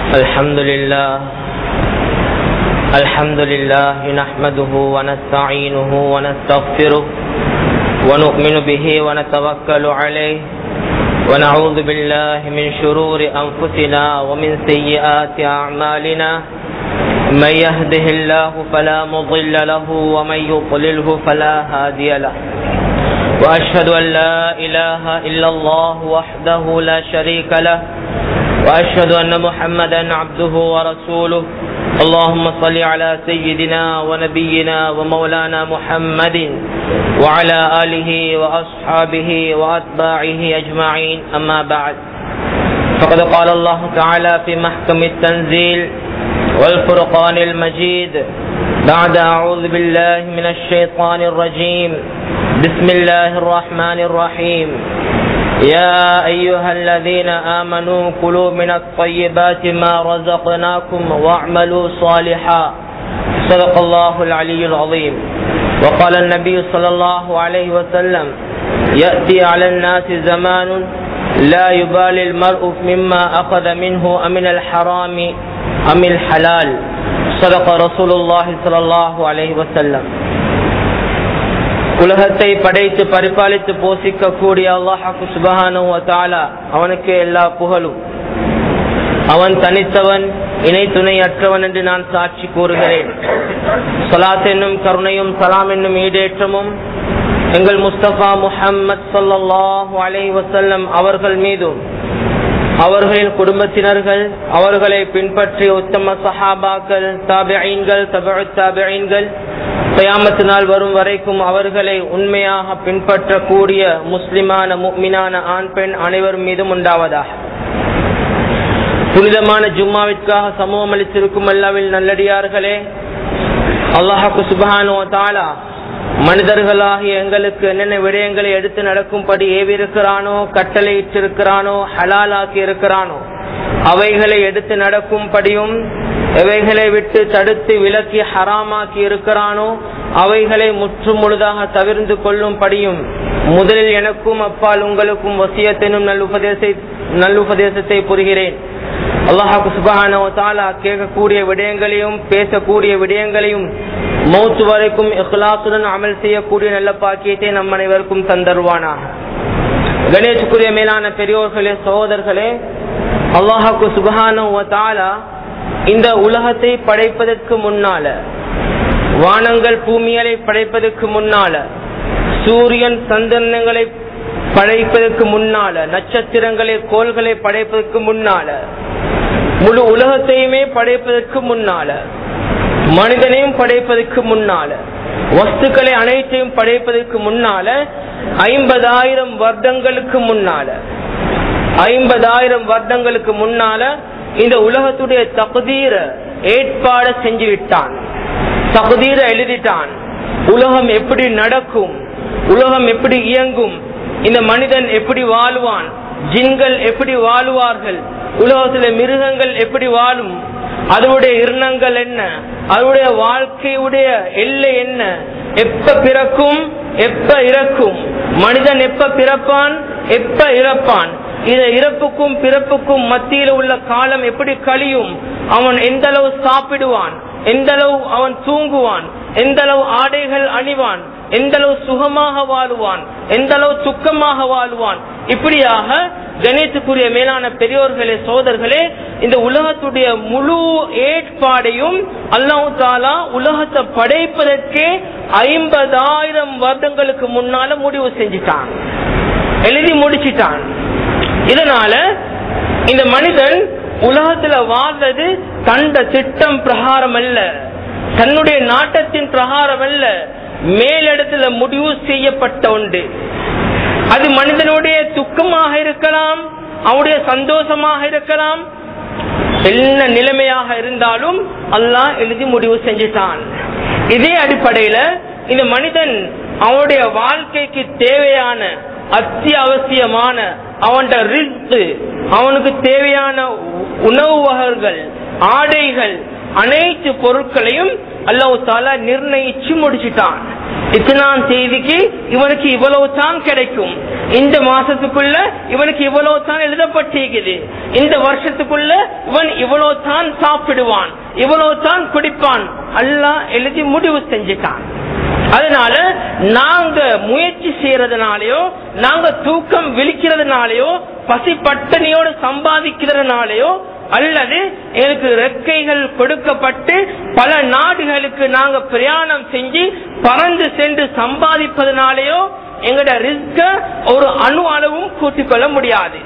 الحمد لله الحمد لله نحمده ونستعينه ونستغفره ونؤمن به ونتوكل عليه ونعوذ بالله من شرور أنفسنا ومن سيئات أعمالنا من يهده الله فلا مضل له ومن يضلله فلا هادي له وأشهد أن لا إله إلا الله وحده لا شريك له وأشهد أن محمدا عبده ورسوله اللهم صل على سيدنا ونبينا ومولانا محمد وعلى آله وأصحابه وأتباعه أجمعين أما بعد فقد قال الله تعالى في محكم التنزيل والفرقان المجيد بعد أعوذ بالله من الشيطان الرجيم بسم الله الرحمن الرحيم يا أيها الذين آمنوا كلوا من الطيبات ما رزقناكم واعملوا صالحا صدق الله العلي العظيم وقال النبي صلى الله عليه وسلم يأتي على الناس زمان لا يبالي المرء مما أخذ منه أمن الحرام أم الحلال صدق رسول الله صلى الله عليه وسلم உலகத்தை படைத்து பரிபாலித்து போஷிக்க கூடிய அல்லாஹாக்கு சுபஹானு தாலா அவனுக்கு எல்லா புகழும் அவன் தனித்தவன் இணை துணை அற்றவன் என்று நான் சாட்சி கூறுகிறேன் சலாத் என்னும் கருணையும் சலாம் என்னும் ஈடேற்றமும் எங்கள் முஸ்தபா முஹம்மத் சொல்லாஹு அலை வசல்லம் அவர்கள் மீதும் அவர்களின் குடும்பத்தினர்கள் அவர்களை பின்பற்றிய உத்தம சஹாபாக்கள் தாபிஐன்கள் தபு தாபிஐன்கள் கயாமத்து நாள் வரும் வரைக்கும் அவர்களை உண்மையாக பின்பற்றக்கூடிய முஸ்லிமான முக்மினான ஆண் பெண் அனைவர் மீதும் உண்டாவதாக புனிதமான ஜும்மாவிற்காக சமூகம் அளித்திருக்கும் அல்லாவில் நல்லடியார்களே அல்லாஹாக்கு சுபஹானோ தாலா மனிதர்களாகிய எங்களுக்கு என்னென்ன விடயங்களை எடுத்து நடக்கும்படி ஏவிருக்கிறானோ கட்டளையிட்டிருக்கிறானோ ஹலாலாக்கி இருக்கிறானோ அவைகளை எடுத்து நடக்கும்படியும் எவைகளை விட்டு தடுத்து விலக்கி ஹராமாக்கி இருக்கிறானோ அவைகளை முற்று முழுதாக தவிர்ந்து கொள்ளும்படியும் முதலில் எனக்கும் அப்பால் உங்களுக்கும் வசியத்தினும் நல்லுபதேச நல்லுபதேசத்தை புரிகிறேன் அல்லாஹாக்கு சுபஹானோ தாலா கேட்கக்கூடிய விடயங்களையும் பேசக்கூடிய விடயங்களையும் மௌத்து வரைக்கும் இஹ்லாசுடன் அமல் செய்யக்கூடிய நல்ல பாக்கியத்தை நம் அனைவருக்கும் தந்தருவானா கணேசுக்குரிய மேலான பெரியோர்களே சகோதரர்களே அல்லாஹாக்கு சுபஹானோ தாலா இந்த உலகத்தை படைப்பதற்கு முன்னால வானங்கள் பூமிகளை படைப்பதற்கு முன்னால சூரியன் சந்தனங்களை படைப்பதற்கு முன்னால நட்சத்திரங்களை கோள்களை படைப்பதற்கு முன்னால முழு உலகத்தையுமே படைப்பதற்கு முன்னால மனிதனையும் படைப்பதற்கு முன்னால வஸ்துக்களை அனைத்தையும் படைப்பதற்கு முன்னால ஐம்பதாயிரம் வருடங்களுக்கு முன்னால ஐம்பதாயிரம் வருடங்களுக்கு முன்னால இந்த உலகத்துடைய தகுதீர ஏற்பாட செஞ்சு விட்டான் தகுதீர எழுதிட்டான் உலகம் எப்படி நடக்கும் உலகம் எப்படி இயங்கும் இந்த மனிதன் எப்படி வாழ்வான் ஜின்கள் எப்படி வாழுவார்கள் உலகத்துல மிருகங்கள் எப்படி வாழும் அதனுடைய இரணங்கள் என்ன அதனுடைய வாழ்க்கையுடைய எல்லை என்ன எப்ப பிறக்கும் எப்ப இறக்கும் மனிதன் எப்ப பிறப்பான் எப்ப இறப்பான் இந்த இறப்புக்கும் பிறப்புக்கும் மத்தியில் உள்ள காலம் எப்படி கழியும் அவன் எந்த அளவு சாப்பிடுவான் எந்த அளவு அவன் தூங்குவான் எந்த அளவு ஆடைகள் அணிவான் எந்த அளவு சுகமாக வாழுவான் எந்த அளவு துக்கமாக வாழுவான் இப்படியாக கணேசுக்குரிய மேலான பெரியோர்களே சோதர்களே இந்த உலகத்துடைய முழு ஏற்பாடையும் அல்லாஹு தாலா உலகத்தை படைப்பதற்கே ஐம்பதாயிரம் வருடங்களுக்கு முன்னால முடிவு செஞ்சுட்டான் எழுதி முடிச்சிட்டான் இதனால இந்த மனிதன் உலகத்துல வாழ்றது தண்ட திட்டம் பிரகாரம் அல்ல தன்னுடைய நாட்டத்தின் பிரகாரம் அல்ல மேலிடத்துல முடிவு செய்யப்பட்ட ஒன்று அது மனிதனுடைய துக்கமாக இருக்கலாம் அவனுடைய சந்தோஷமாக இருக்கலாம் என்ன நிலைமையாக இருந்தாலும் அல்லாஹ் எழுதி முடிவு செஞ்சுட்டான் இதே அடிப்படையில இந்த மனிதன் அவனுடைய வாழ்க்கைக்கு தேவையான அத்தியாவசியமான அவன் ரிஸ்து அவனுக்கு தேவையான உணவு வகைகள் ஆடைகள் அனைத்து பொருட்களையும் அல்லாஹு தாலா நிர்ணயிச்சு முடிச்சிட்டான் இத்தனாம் தேதிக்கு இவனுக்கு இவ்வளவு தான் கிடைக்கும் இந்த மாசத்துக்குள்ள இவனுக்கு இவ்வளவு தான் எழுதப்பட்டிருக்குது இந்த வருஷத்துக்குள்ள இவன் இவ்வளவு தான் சாப்பிடுவான் இவ்வளவு தான் குடிப்பான் அல்லாஹ் எழுதி முடிவு செஞ்சுட்டான் அதனால நாங்க முயற்சி செய்யறதுனாலயோ நாங்க தூக்கம் விழிக்கிறதுனாலயோ பசி பட்டணியோடு சம்பாதிக்கிறதுனாலயோ அல்லது எனக்கு ரெக்கைகள் கொடுக்கப்பட்டு பல நாடுகளுக்கு நாங்க பிரயாணம் செஞ்சு பறந்து சென்று சம்பாதிப்பதனாலேயோ எங்கட ரிஸ்க ஒரு அணு அளவும் கூட்டிக் கொள்ள முடியாது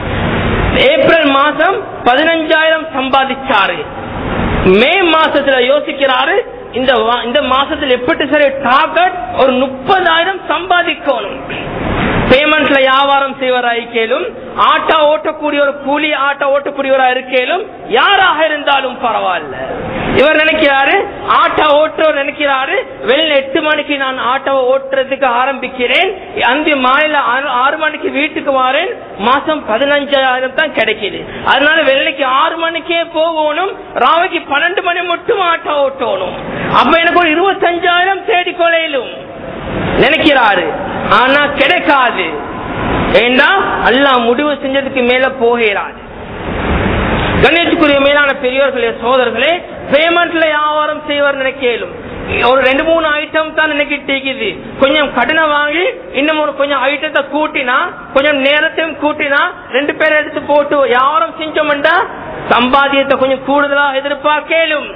ஏப்ரல் மாசம் பதினஞ்சாயிரம் சம்பாதிச்சாரு மே மாசத்துல யோசிக்கிறாரு இந்த வா- இந்த மாசத்துல எப்படி சரி டார்கெட் ஒரு முப்பதாயிரம் சம்பாதிக்கணும் பேமெண்ட்ல வியாபாரம் செய்வரா இருக்கேலும் ஆட்டோ ஓட்டக்கூடிய ஒரு கூலி ஆட்டோ ஓட்டக்கூடியவரா இருக்கேலும் யாராக இருந்தாலும் பரவாயில்ல இவர் நினைக்கிறாரு ஆட்டோ ஓட்டுறவர் நினைக்கிறாரு வெளில எட்டு மணிக்கு நான் ஆட்டோவை ஓட்டுறதுக்கு ஆரம்பிக்கிறேன் அந்த மாநில ஆறு- ஆறு மணிக்கு வீட்டுக்கு வரேன் மாசம் பதினஞ்சாயிரம் தான் கிடைக்குது அதனால வெள்ளைக்கு ஆறு மணிக்கே போகணும் ராவைக்கு பன்னெண்டு மணி மட்டும் ஆட்டோ ஓட்டணும் அப்ப எனக்கு ஒரு இருபத்தஞ்சாயிரம் தேடிக்கொள்ளையிலும் நினைக்கிறாரு ஆனா கிடைக்காது ஏண்டா அல்லாஹ் முடிவு செஞ்சதுக்கு மேல போகிறாரு கணேசுக்குரிய மேலான பெரியோர்களே சோதர்களே பேமெண்ட்ல வியாபாரம் செய்வார் நினைக்கலும் ஒரு ரெண்டு மூணு ஐட்டம் தான் நினைக்கிட்டு இருக்குது கொஞ்சம் கடனை வாங்கி இன்னும் ஒரு கொஞ்சம் ஐட்டத்தை கூட்டினா கொஞ்சம் நேரத்தையும் கூட்டினா ரெண்டு பேரை எடுத்து போட்டு வியாபாரம் செஞ்சோம்டா சம்பாதியத்தை கொஞ்சம் கூடுதலா எதிர்பார்க்கலும்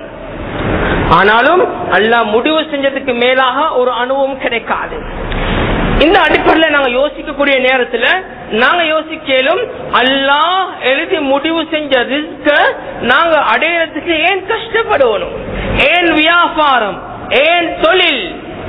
ஆனாலும் அல்லாஹ் முடிவு செஞ்சதுக்கு மேலாக ஒரு அனுபவம் கிடைக்காது இந்த அடிப்படையில் நாங்க யோசிக்கக்கூடிய நேரத்துல நாங்க யோசிக்கலும் அல்லாஹ் எழுதி முடிவு செஞ்ச ரிஸ்க நாங்க அடையறதுக்கு ஏன் கஷ்டப்படணும் ஏன் வியாபாரம் ஏன் தொழில்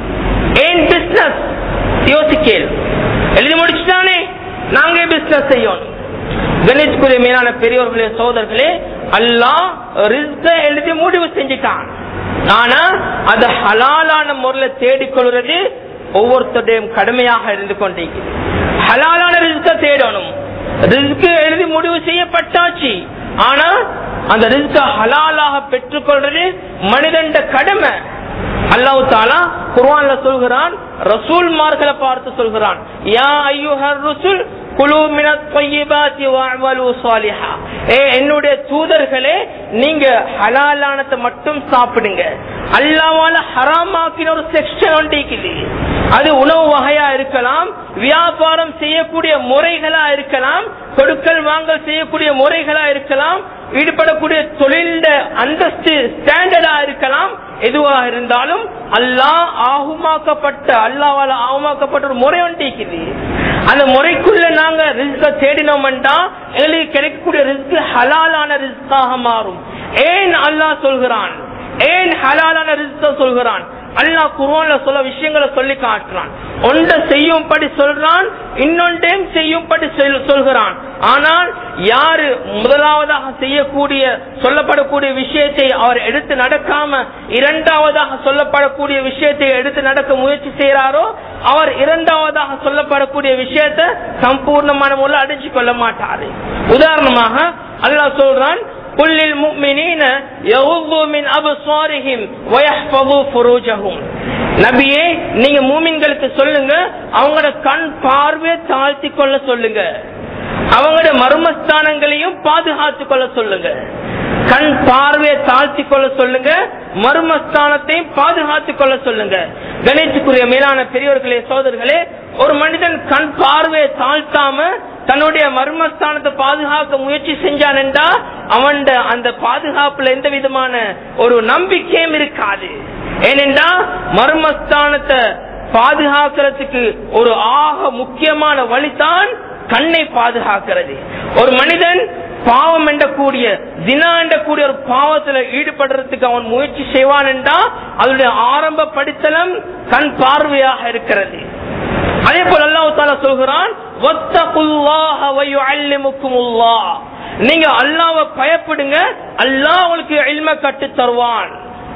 ஏன் பிசினஸ் யோசிக்கல் எழுதி முடிச்சுட்டானே நாங்க பிசினஸ் செய்யணும் கணேஷ்குரிய மேலான பெரியவர்களே சோதர்களே அல்லாஹ் ரிஸ்க எழுதி முடிவு செஞ்சுட்டான் ஆனா அது ஹலாலான முறையில தேடிக்கொள்றது ஒவ்வொருத்தருடையும் கடமையாக இருந்து கொண்டிருக்கிறது ஹலாலான ரிஸ்க தேடணும் ரிஸ்க் எழுதி முடிவு செய்யப்பட்டாச்சு ஆனா அந்த ரிஸ்க ஹலாலாக பெற்றுக்கொள்றது மனிதண்ட கடமை அல்லாஹ் தாலா குர்ஆன்ல சொல்கிறான் ரசூல்மார்களை பார்த்து சொல்கிறான் யா ஐயுஹர் ருசுல் குலு மினத் த்வய்யிபாத்தி வஅமலு ஸாலிஹா ஏ என்னுடைய தூதர்களே நீங்க ஹலாலானதை மட்டும் சாப்பிடுங்க அல்லாஹ்வால ஹராமாக்கின ஒரு செக்ஷன் ஒன்று இருக்குது அது உணவு வகையா இருக்கலாம் வியாபாரம் செய்யக்கூடிய முறைகளா இருக்கலாம் கொடுக்கல் வாங்கல் செய்யக்கூடிய முறைகளா இருக்கலாம் ஈடுபடக்கூடிய தொழில அந்தஸ்து ஸ்டாண்டர்டா இருக்கலாம் எதுவாக இருந்தாலும் அல்லாஹ் ஆகுமாக்கப்பட்ட அல்லாவால ஆகுமாக்கப்பட்ட ஒரு முறை ஒன்று இருக்குது அந்த முறைக்குள்ள நாங்க ரிஸ்க தேடினோம்டா எங்களுக்கு கிடைக்கக்கூடிய ரிஸ்க் ஹலாலான ரிஸ்காக மாறும் ஏன் அல்லாஹ் சொல்கிறான் ஏன் ஹலாலான ரிஸ்க சொல்கிறான் அல்லாஹ் குர்ஆன்ல சொல்ல விஷயங்களை சொல்லி காட்டுறான் ஒன்றை செய்யும்படி சொல்றான் இன்னொன்றையும் செய்யும்படி சொல்- சொல்கிறான் ஆனால் யாரு முதலாவதாக செய்யக்கூடிய சொல்லப்படக்கூடிய விஷயத்தை அவர் எடுத்து நடக்காம இரண்டாவதாக சொல்லப்படக்கூடிய விஷயத்தை எடுத்து நடக்க முயற்சி செய்யறாரோ அவர் இரண்டாவதாக சொல்லப்படக்கூடிய விஷயத்தை சம்பூர்ணமான முறையில் அடைஞ்சு கொள்ள மாட்டாரு உதாரணமாக அல்லாஹ் சொல்றான் قل للمؤمنين يغضوا من أبصارهم ويحفظوا فروجهم நபியே நீங்க மூமின்களுக்கு சொல்லுங்க அவங்களோட கண் பார்வையை தாழ்த்தி கொள்ள சொல்லுங்க அவங்களோட மர்மஸ்தானங்களையும் பாதுகாத்து கொள்ள சொல்லுங்க கண் பார்வையை தாழ்த்தி கொள்ள சொல்லுங்க மர்மஸ்தானத்தையும் பாதுகாத்து கொள்ள சொல்லுங்க கணேசுக்குரிய மேலான பெரியவர்களே சோதர்களே ஒரு மனிதன் கண் பார்வையை தாழ்த்தாம தன்னுடைய மர்மஸ்தானத்தை பாதுகாக்க முயற்சி செஞ்சான் என்றா அவன் அந்த பாதுகாப்புல எந்த விதமான ஒரு நம்பிக்கையும் இருக்காது ஏனென்றா மர்மஸ்தானத்தை பாதுகாக்கிறதுக்கு ஒரு ஆக முக்கியமான வழிதான் கண்ணை பாதுகாக்கிறது ஒரு மனிதன் பாவம் என்றக்கூடிய தினா என்றக்கூடிய ஒரு பாவத்துல ஈடுபடுறதுக்கு அவன் முயற்சி செய்வான் என்றா அதனுடைய ஆரம்ப படித்தலம் கண் பார்வையாக இருக்கிறது அதே போல அல்லாஹ் தாலா சொல்கிறான் "வத்தகுல்லாஹ வயுஅல்லிமுக்குமுல்லாஹ்." நீங்க அல்லாஹ்வை பயப்படுங்க அல்லாஹ் உங்களுக்கு இல்ம கட்டு தருவான்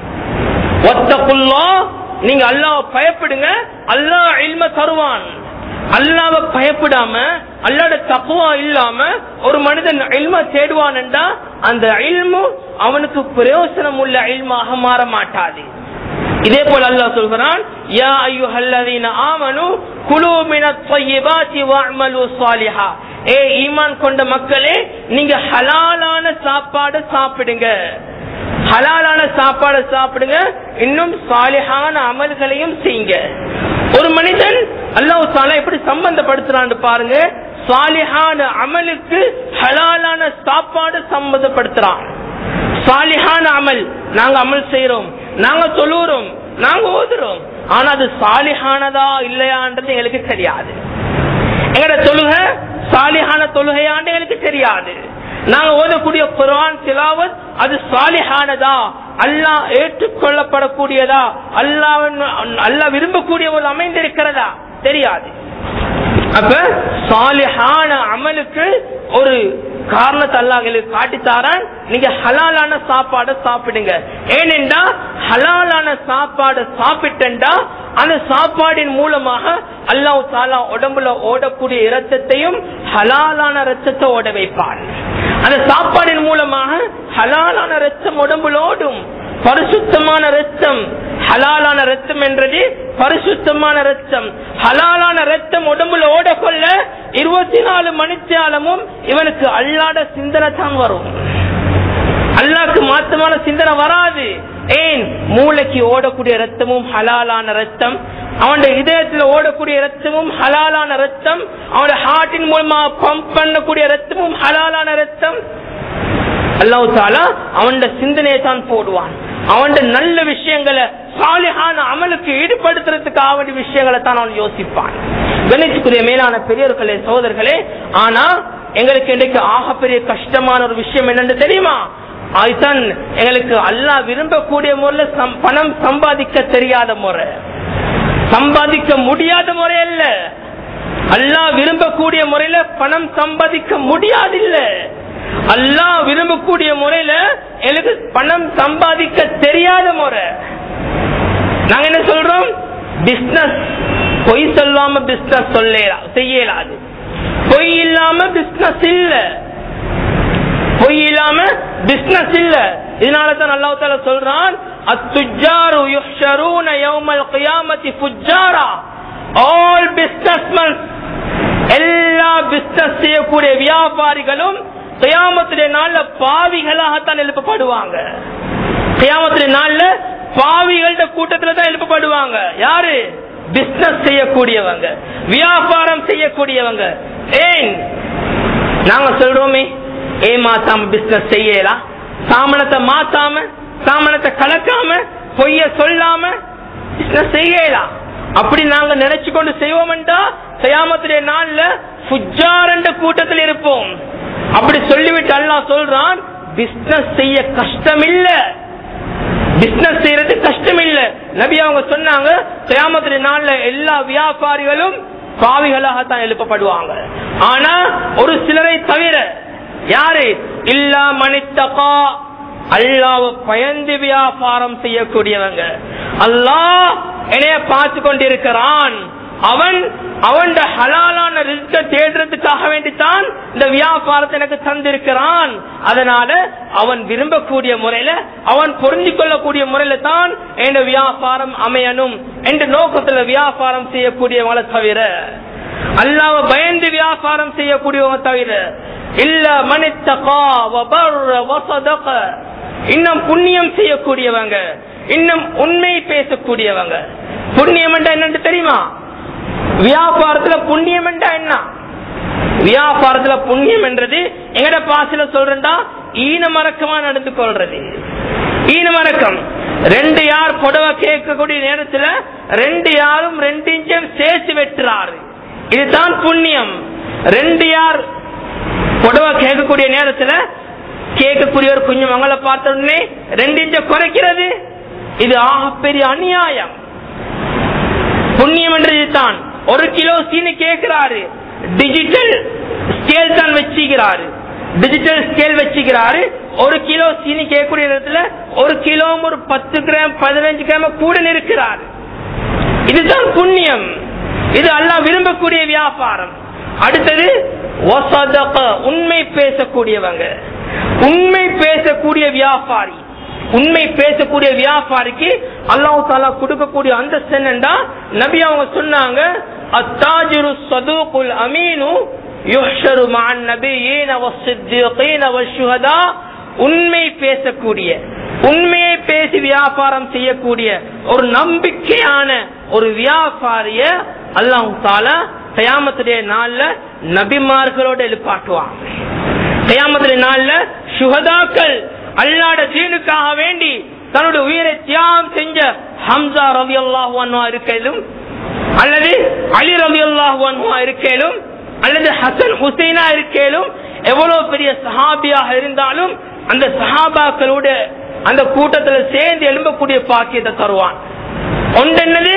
"வத்தகுல்லாஹ்." நீங்க அல்லாஹ்வை பயப்படுங்க அல்லாஹ் இல்ம தருவான் அல்லாவை பயப்படாம அல்லாட தக்குவா இல்லாம ஒரு மனிதன் இல்ம தேடுவான் என்றா அந்த இல்மு அவனுக்கு பிரயோசனம் உள்ள இல்மாக மாற மாட்டாது இதே போல அல்லாஹ் சொல்கிறான் யா அய்யுஹல்லதீன ஆமனு குலு மினத் த்வய்யிபாத்தி வஅமலு ஸாலிஹா ஏ ஈமான் கொண்ட மக்களே நீங்க ஹலாலான சாப்பாடு சாப்பிடுங்க ஹலாலான சாப்பாடு சாப்பிடுங்க இன்னும் சாலிஹான அமல்களையும் செய்யுங்க ஒரு மனிதன் அல்லாஹ் தாலா எப்படி சம்பந்தப்படுத்துறான்னு பாருங்க சாலிஹான அமலுக்கு ஹலாலான சாப்பாடு சம்பந்தப்படுத்துறான் சாலிஹான அமல் நாங்க அமல் செய்யறோம் நாங்க தொழுறோம் நாங்க ஓதுறோம் ஆனா அது சாலிஹானதா இல்லையான்றது எங்களுக்கு தெரியாது எங்கட தொழுகை சாலிஹான தொழுகையாண்டு எங்களுக்கு தெரியாது நாங்க ஓதக்கூடிய குர்ஆன் திலாவத் அது சாலிஹானதா அல்லாஹ் ஏற்றுக்கொள்ளப்படக்கூடியதா அல்லாஹ் அல்லாஹ் விரும்பக்கூடிய ஒரு அமைந்திருக்கிறதா தெரியாது அப்ப சாலிஹான அமலுக்கு ஒரு காரணத்தை அல்லாஹ் எங்களுக்கு காட்டித்தாரான் நீங்க ஹலாலான சாப்பாடை சாப்பிடுங்க ஏனென்றா ஹலாலான சாப்பாடை சாப்பிட்டா அந்த சாப்பாடின் மூலமாக அல்லாஹ் தாலா உடம்புல ஓடக்கூடிய இரத்தத்தையும் ஹலாலான ரத்தத்தை ஓட வைப்பான் அந்த சாப்பாடின் மூலமாக ஹலாலான ரத்தம் உடம்புல ஓடும் பரிசுத்தமான ரத்தம் ஹலாலான ரத்தம் என்றது பரிசுத்தமான ரத்தம் ஹலாலான ரத்தம் உடம்புல ஓடக்கொள்ள இருபத்தி நாலு மணித்தியாலமும் இவனுக்கு அல்லாட சிந்தனை தான் வரும் அல்லாக்கு மாத்தமான சிந்தனை வராது ஏன் மூளைக்கு ஓடக்கூடிய ரத்தமும் ஹலாலான ரத்தம் அவனுடைய இதயத்துல ஓடக்கூடிய ரத்தமும் ஹலாலான ரத்தம் அவனுடைய ஹார்ட்டின் மூலமா பம்ப் பண்ணக்கூடிய ரத்தமும் ஹலாலான ரத்தம் அல்லாஹ் தாலா அவன் சிந்தனையை தான் போடுவான் அவன் நல்ல விஷயங்களை சாலிஹான அமலுக்கு ஈடுபடுத்துறதுக்காக வேண்டிய விஷயங்களை தான் அவன் யோசிப்பான் கணிச்சுக்குரிய மேலான பெரியவர்களே சோதர்களே ஆனா எங்களுக்கு இன்றைக்கு ஆகப்பெரிய கஷ்டமான ஒரு விஷயம் என்னன்னு தெரியுமா அதுதான் எங்களுக்கு அல்லாஹ் விரும்பக்கூடிய முறையில் சம்- பணம் சம்பாதிக்க தெரியாத முறை சம்பாதிக்க முடியாத முறை அல்ல அல்லாஹ் விரும்பக்கூடிய முறையில பணம் சம்பாதிக்க முடியாதில்ல அல்லாஹ் விரும்பக்கூடிய முறையில எனக்கு பணம் சம்பாதிக்க தெரியாத முறை நாங்க என்ன சொல்றோம் பிசினஸ் பொய் சொல்லாம பிசினஸ் சொல்ல செய்யலாது பொய் இல்லாம பிசினஸ் இல்ல பொய் இல்லாம பிசினஸ் இல்ல இதனால தான் அல்லாஹ் தால சொல்றான் அத்துஜாரு யுஹ்ஷரூன யௌமல் கியாமத்தி ஃபுஜ்ஜாரா ஆல் பிசினஸ்மேன் எல்லா பிசினஸ் செய்யக்கூடிய வியாபாரிகளும் கியாமத்துடைய நாள்ல பாவிகளாகத்தான் எழுப்பப்படுவாங்க கியாமத்துடைய நாள்ல பாவிகள கூட்டத்துல தான் எழுப்பப்படுவாங்க யாரு பிசினஸ் செய்யக்கூடியவங்க வியாபாரம் செய்யக்கூடியவங்க ஏன் நாங்க சொல்றோமே ஏமாத்தாம பிசினஸ் செய்யலாம் சாமனத்தை மாத்தாம சாமனத்தை கலக்காம பொய்ய சொல்லாம பிசினஸ் செய்யலாம் அப்படி நாங்க நினைச்சு கொண்டு செய்வோம்டா செய்யாமத்துடைய நாள்ல ஃபுஜார் என்ற கூட்டத்தில் இருப்போம் அப்படி சொல்லிவிட்டு அல்லாஹ் சொல்றான் பிசினஸ் செய்ய கஷ்டம் இல்ல பிசினஸ் செய்யறது கஷ்டம் இல்ல நபி அவங்க சொன்னாங்க கியாமத்துடைய நாள்ல எல்லா வியாபாரிகளும் பாவிகளாகத்தான் எழுப்பப்படுவாங்க ஆனா ஒரு சிலரை தவிர யாரு இல்லா மனித்தகா அல்லாவ பயந்து வியாபாரம் செய்யக்கூடியவங்க அல்லாஹ் என்னைய பார்த்து கொண்டிருக்கிறான் அவன் அவன் ஹலாலான ரிஸ்க தேடுறதுக்காக வேண்டித்தான் இந்த வியாபாரத்தை எனக்கு தந்திருக்கிறான் அதனால அவன் விரும்பக்கூடிய முறையில அவன் பொருந்தி கொள்ளக்கூடிய முறையில தான் என் வியாபாரம் அமையணும் என்ற நோக்கத்துல வியாபாரம் செய்யக்கூடியவங்களை தவிர அல்லாவ பயந்து வியாபாரம் செய்யக்கூடியவங்க தவிர இல்ல மனித்தகா வபர்ர வசதக இன்னும் புண்ணியம் செய்யக்கூடியவங்க இன்னும் உண்மை பேசக்கூடியவங்க புண்ணியம் என்றா என்னன்னு தெரியுமா வியாபாரத்துல புண்ணியம் என்றா என்ன வியாபாரத்துல புண்ணியம் என்றது எங்கட பாசில சொல்றா ஈனமரக்கமா நடந்து கொள்றது ஈனமரக்கம் ரெண்டு யார் புடவை கேட்கக்கூடிய நேரத்துல ரெண்டு யாரும் ரெண்டு இன்ச்சம் சேர்த்து வெட்டுறாரு இதுதான் புண்ணியம் ரெண்டு யார் புடவை கேட்கக்கூடிய நேரத்துல கேட்கக்கூடியவர் கொஞ்சம் மங்களை பார்த்த உடனே ரெண்டு இன்ச்ச குறைக்கிறது இது ஆகப்பெரிய அநியாயம் புண்ணியம் என்றது தான் ஒரு கிலோ சீனி கேட்கிறாரு டிஜிட்டல் ஸ்கேல் தான் வச்சுக்கிறாரு டிஜிட்டல் ஸ்கேல் வச்சுக்கிறாரு ஒரு கிலோ சீனி கேட்கக்கூடிய இடத்துல ஒரு கிலோ ஒரு பத்து கிராம் பதினஞ்சு கிராம் கூட நிற்கிறாரு இதுதான் புண்ணியம் இது அல்லாஹ் விரும்பக்கூடிய வியாபாரம் அடுத்தது வசதக, உண்மை பேசக்கூடியவங்க உண்மை பேசக்கூடிய வியாபாரி உண்மை பேசக்கூடிய வியாபாரிக்கு அல்லாஹ் தாலா கொடுக்கக்கூடிய அந்த என்னண்டா நபி அவங்க சொன்னாங்க அத்தாஜிரு சதூகுல் அமீனு யுஹ்ஷரு மஅன் நபியீன வஸ்ஸித்தீகீன வஷ்ஷுஹதா உண்மை பேசக்கூடிய உண்மையை பேசி வியாபாரம் செய்யக்கூடிய ஒரு நம்பிக்கையான ஒரு வியாபாரிய அல்லாஹ் தாலா கயாமத்துடைய நாள்ல நபிமார்களோட எழுப்பாட்டுவான் கயாமத்துடைய நாள்ல சுகதாக்கள் அல்லாட தீனுக்காக வேண்டி தன்னுடைய உயிரை தியாகம் செஞ்ச ஹம்சா ரவி அல்லாஹுவா இருக்கலும் அல்லது அலி ரவி அல்லாஹுவா இருக்கலும் அல்லது ஹசன் ஹுசைனா இருக்கலும் எவ்வளவு பெரிய சஹாபியாக இருந்தாலும் அந்த சஹாபாக்களோட அந்த கூட்டத்துல சேர்ந்து எழும்பக்கூடிய பாக்கியத்தை தருவான் ஒன்று என்னது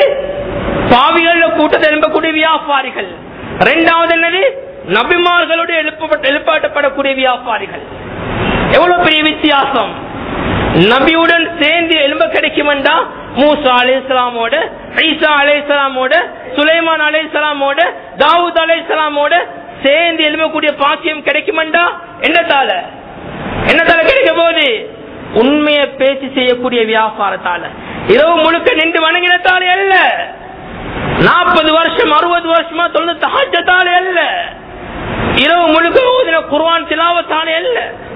பாவிகள கூட்டத்தை எழும்பக்கூடிய வியாபாரிகள் இரண்டாவது என்னது நபிமார்களோடு எழுப்பப்பட்ட எழுப்பாட்டப்படக்கூடிய வியாபாரிகள் எவ்வளவு பெரிய வித்தியாசம் நபியுடன் சேர்ந்து எலும்ப கிடைக்குமெண்டா மூசா அலை இஸ்லாமோட ஈசா அலை இஸ்லாமோட சுலைமான் அலை இஸ்லாமோட தாவூத் அலை இஸ்லாமோட சேர்ந்து எழும்பக்கூடிய பாக்கியம் கிடைக்குமெண்டா என்னத்தால என்னத்தால கிடைக்க போகுது உண்மையை பேசி செய்யக்கூடிய வியாபாரத்தால இரவு முழுக்க நின்று வணங்கினத்தாலே அல்ல நாற்பது வருஷம் அறுபது வருஷமா தொண்ணு தகஜத்தாலே அல்ல இரவு முழுக்க ஓதின குர்வான் திலாவத்தாலே அல்ல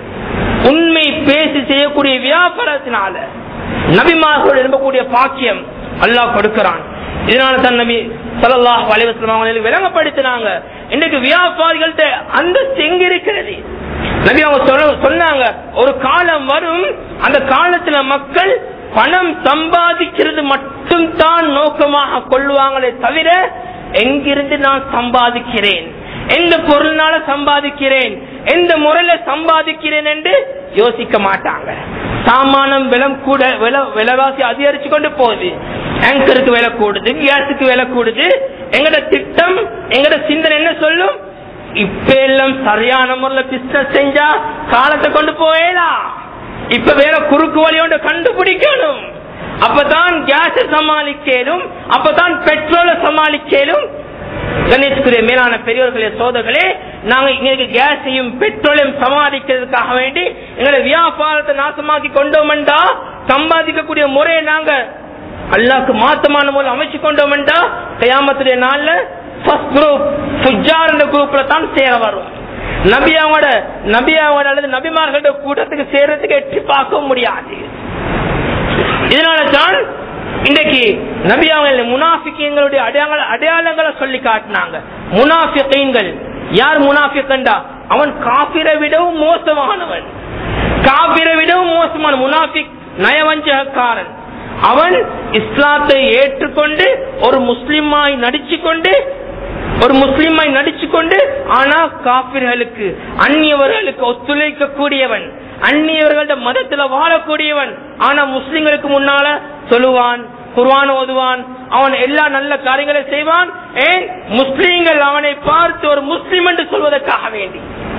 உண்மை பேசி செய்யக்கூடிய வியாபாரத்தினால நபிமார்கள் எழும்பக்கூடிய பாக்கியம் அல்லாஹ் கொடுக்கிறான் இதனால தான் நபி சல்லாஹ் வலைவசலம் அவங்களுக்கு விளங்கப்படுத்தினாங்க இன்னைக்கு வியாபாரிகள்ட்ட அந்த எங்க இருக்கிறது நபி அவங்க சொல்ல- சொன்னாங்க ஒரு காலம் வரும் அந்த காலத்துல மக்கள் பணம் சம்பாதிக்கிறது மட்டும் தான் நோக்கமாக கொள்ளுவாங்களே தவிர எங்கிருந்து நான் சம்பாதிக்கிறேன் எந்த பொருள்னால சம்பாதிக்கிறேன் எந்த முறையில சம்பாதிக்கிறேன் என்று யோசிக்க மாட்டாங்க சாமானம் விலம் கூட வில- விலைவாசி அதிகரிச்சு கொண்டு போகுது ஆங்கருக்கு விலை கூடுது கேஸுக்கு விலை கூடுது எங்கட திட்டம் எங்கட சிந்தனை என்ன சொல்லும் இப்ப எல்லாம் சரியான முறையில பிசினஸ் செஞ்சா காலத்தை கொண்டு போயலாம் இப்ப வேற குறுக்கு வழி ஒன்று கண்டுபிடிக்கணும் அப்பதான் கேஸ சமாளிக்கலும் அப்பதான் பெட்ரோலை சமாளிக்கலும் கணேஷ்குரிய மேலான பெரியவர்களே சோதர்களே நாங்க இங்க கேஸையும் பெட்ரோலையும் சமாளிக்கிறதுக்காக வேண்டி எங்களை வியாபாரத்தை நாசமாக்கி கொண்டோம்டா சம்பாதிக்கக்கூடிய முறையை நாங்க அல்லாக்கு மாத்தமான முறையில் அமைச்சு கொண்டோம்டா கயாமத்துடைய நாள்ல ஃபர்ஸ்ட் குரூப் ஃபுஜார் என்ற குரூப்ல தான் சேர வரும் நபியாவோட நபியாவோட அல்லது நபிமார்களோட கூட்டத்துக்கு சேர்றதுக்கு எட்டி பார்க்க முடியாது இதனால தான் இன்றைக்கு நபியாவங்க முனாஃபிக்கீங்களுடைய அடையாள அடையாளங்களை சொல்லி காட்டினாங்க முனாஃபிகீன்கள் யார் முனாஃபிகண்டா அவன் காபிரை விடவும் மோசமானவன் காபிரை விடவும் மோசமான முனாஃபிக் நயவஞ்சகக்காரன் அவன் இஸ்லாத்தை ஏற்றுக்கொண்டு ஒரு முஸ்லிமாய் நடிச்சு கொண்டு ஒரு முஸ்லிமாய் நடிச்சு கொண்டு ஆனா காபிர்களுக்கு அந்நியவர்களுக்கு ஒத்துழைக்க கூடியவன் அந்நியவர்கள மதத்துல வாழக்கூடியவன் ஆனா முஸ்லிம்களுக்கு முன்னால சொல்லுவான் குர்ஆன் ஓதுவான் அவன் எல்லா நல்ல காரியங்களை செய்வான் ஏன் முஸ்லிம்கள் அவனை பார்த்து ஒரு முஸ்லிம் என்று சொல்வதற்காக வேண்டி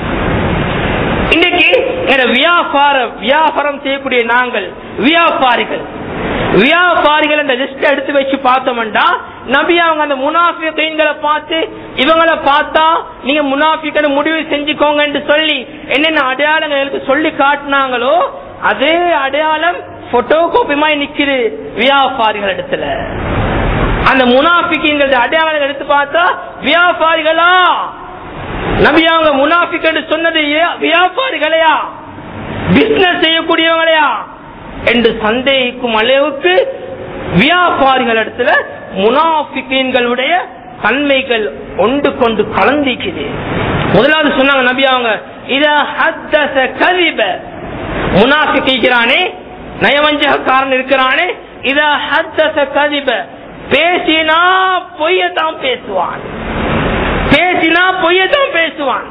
இன்னைக்கு எங்க வியாபார வியாபாரம் செய்யக்கூடிய நாங்கள் வியாபாரிகள் வியாபாரிகள் அந்த லிஸ்ட் எடுத்து வச்சு பார்த்தோம்டா நபி அவங்க அந்த முனாஃபிகளை பார்த்து இவங்களை பார்த்தா நீங்க முனாஃபிக்கன்னு முடிவு செஞ்சுக்கோங்கன்னு சொல்லி என்னென்ன அடையாளங்களுக்கு சொல்லி காட்டினாங்களோ அதே அடையாளம் போட்டோ காப்பிமாய் நிக்குது வியாபாரிகள் இடத்துல அந்த முனாஃபிக்கின்றது அடையாளங்கள் எடுத்து பார்த்தா வியாபாரிகளா நபி அவங்க முனாஃபிக் என்று சொன்னது ஏ- வியாபாரிகளையா பிசினஸ் செய்யக்கூடியவங்களையா என்று சந்தேகிக்கும் அளவுக்கு வியாபாரிகள் இடத்துல முனாஃபிக்கீன்களுடைய தன்மைகள் ஒன்று கொண்டு கலந்திக்குது முதலாவது சொன்னாங்க நபி அவங்க இத ஹத்தச கதிப முனாஃபிக்கிறானே நயவஞ்சகக்காரன் இருக்கிறானே இத ஹத்தச கதிப பேசினா பொய்யத்தான் பேசுவான் பேசினா பொய்யத்தான் பேசுவான்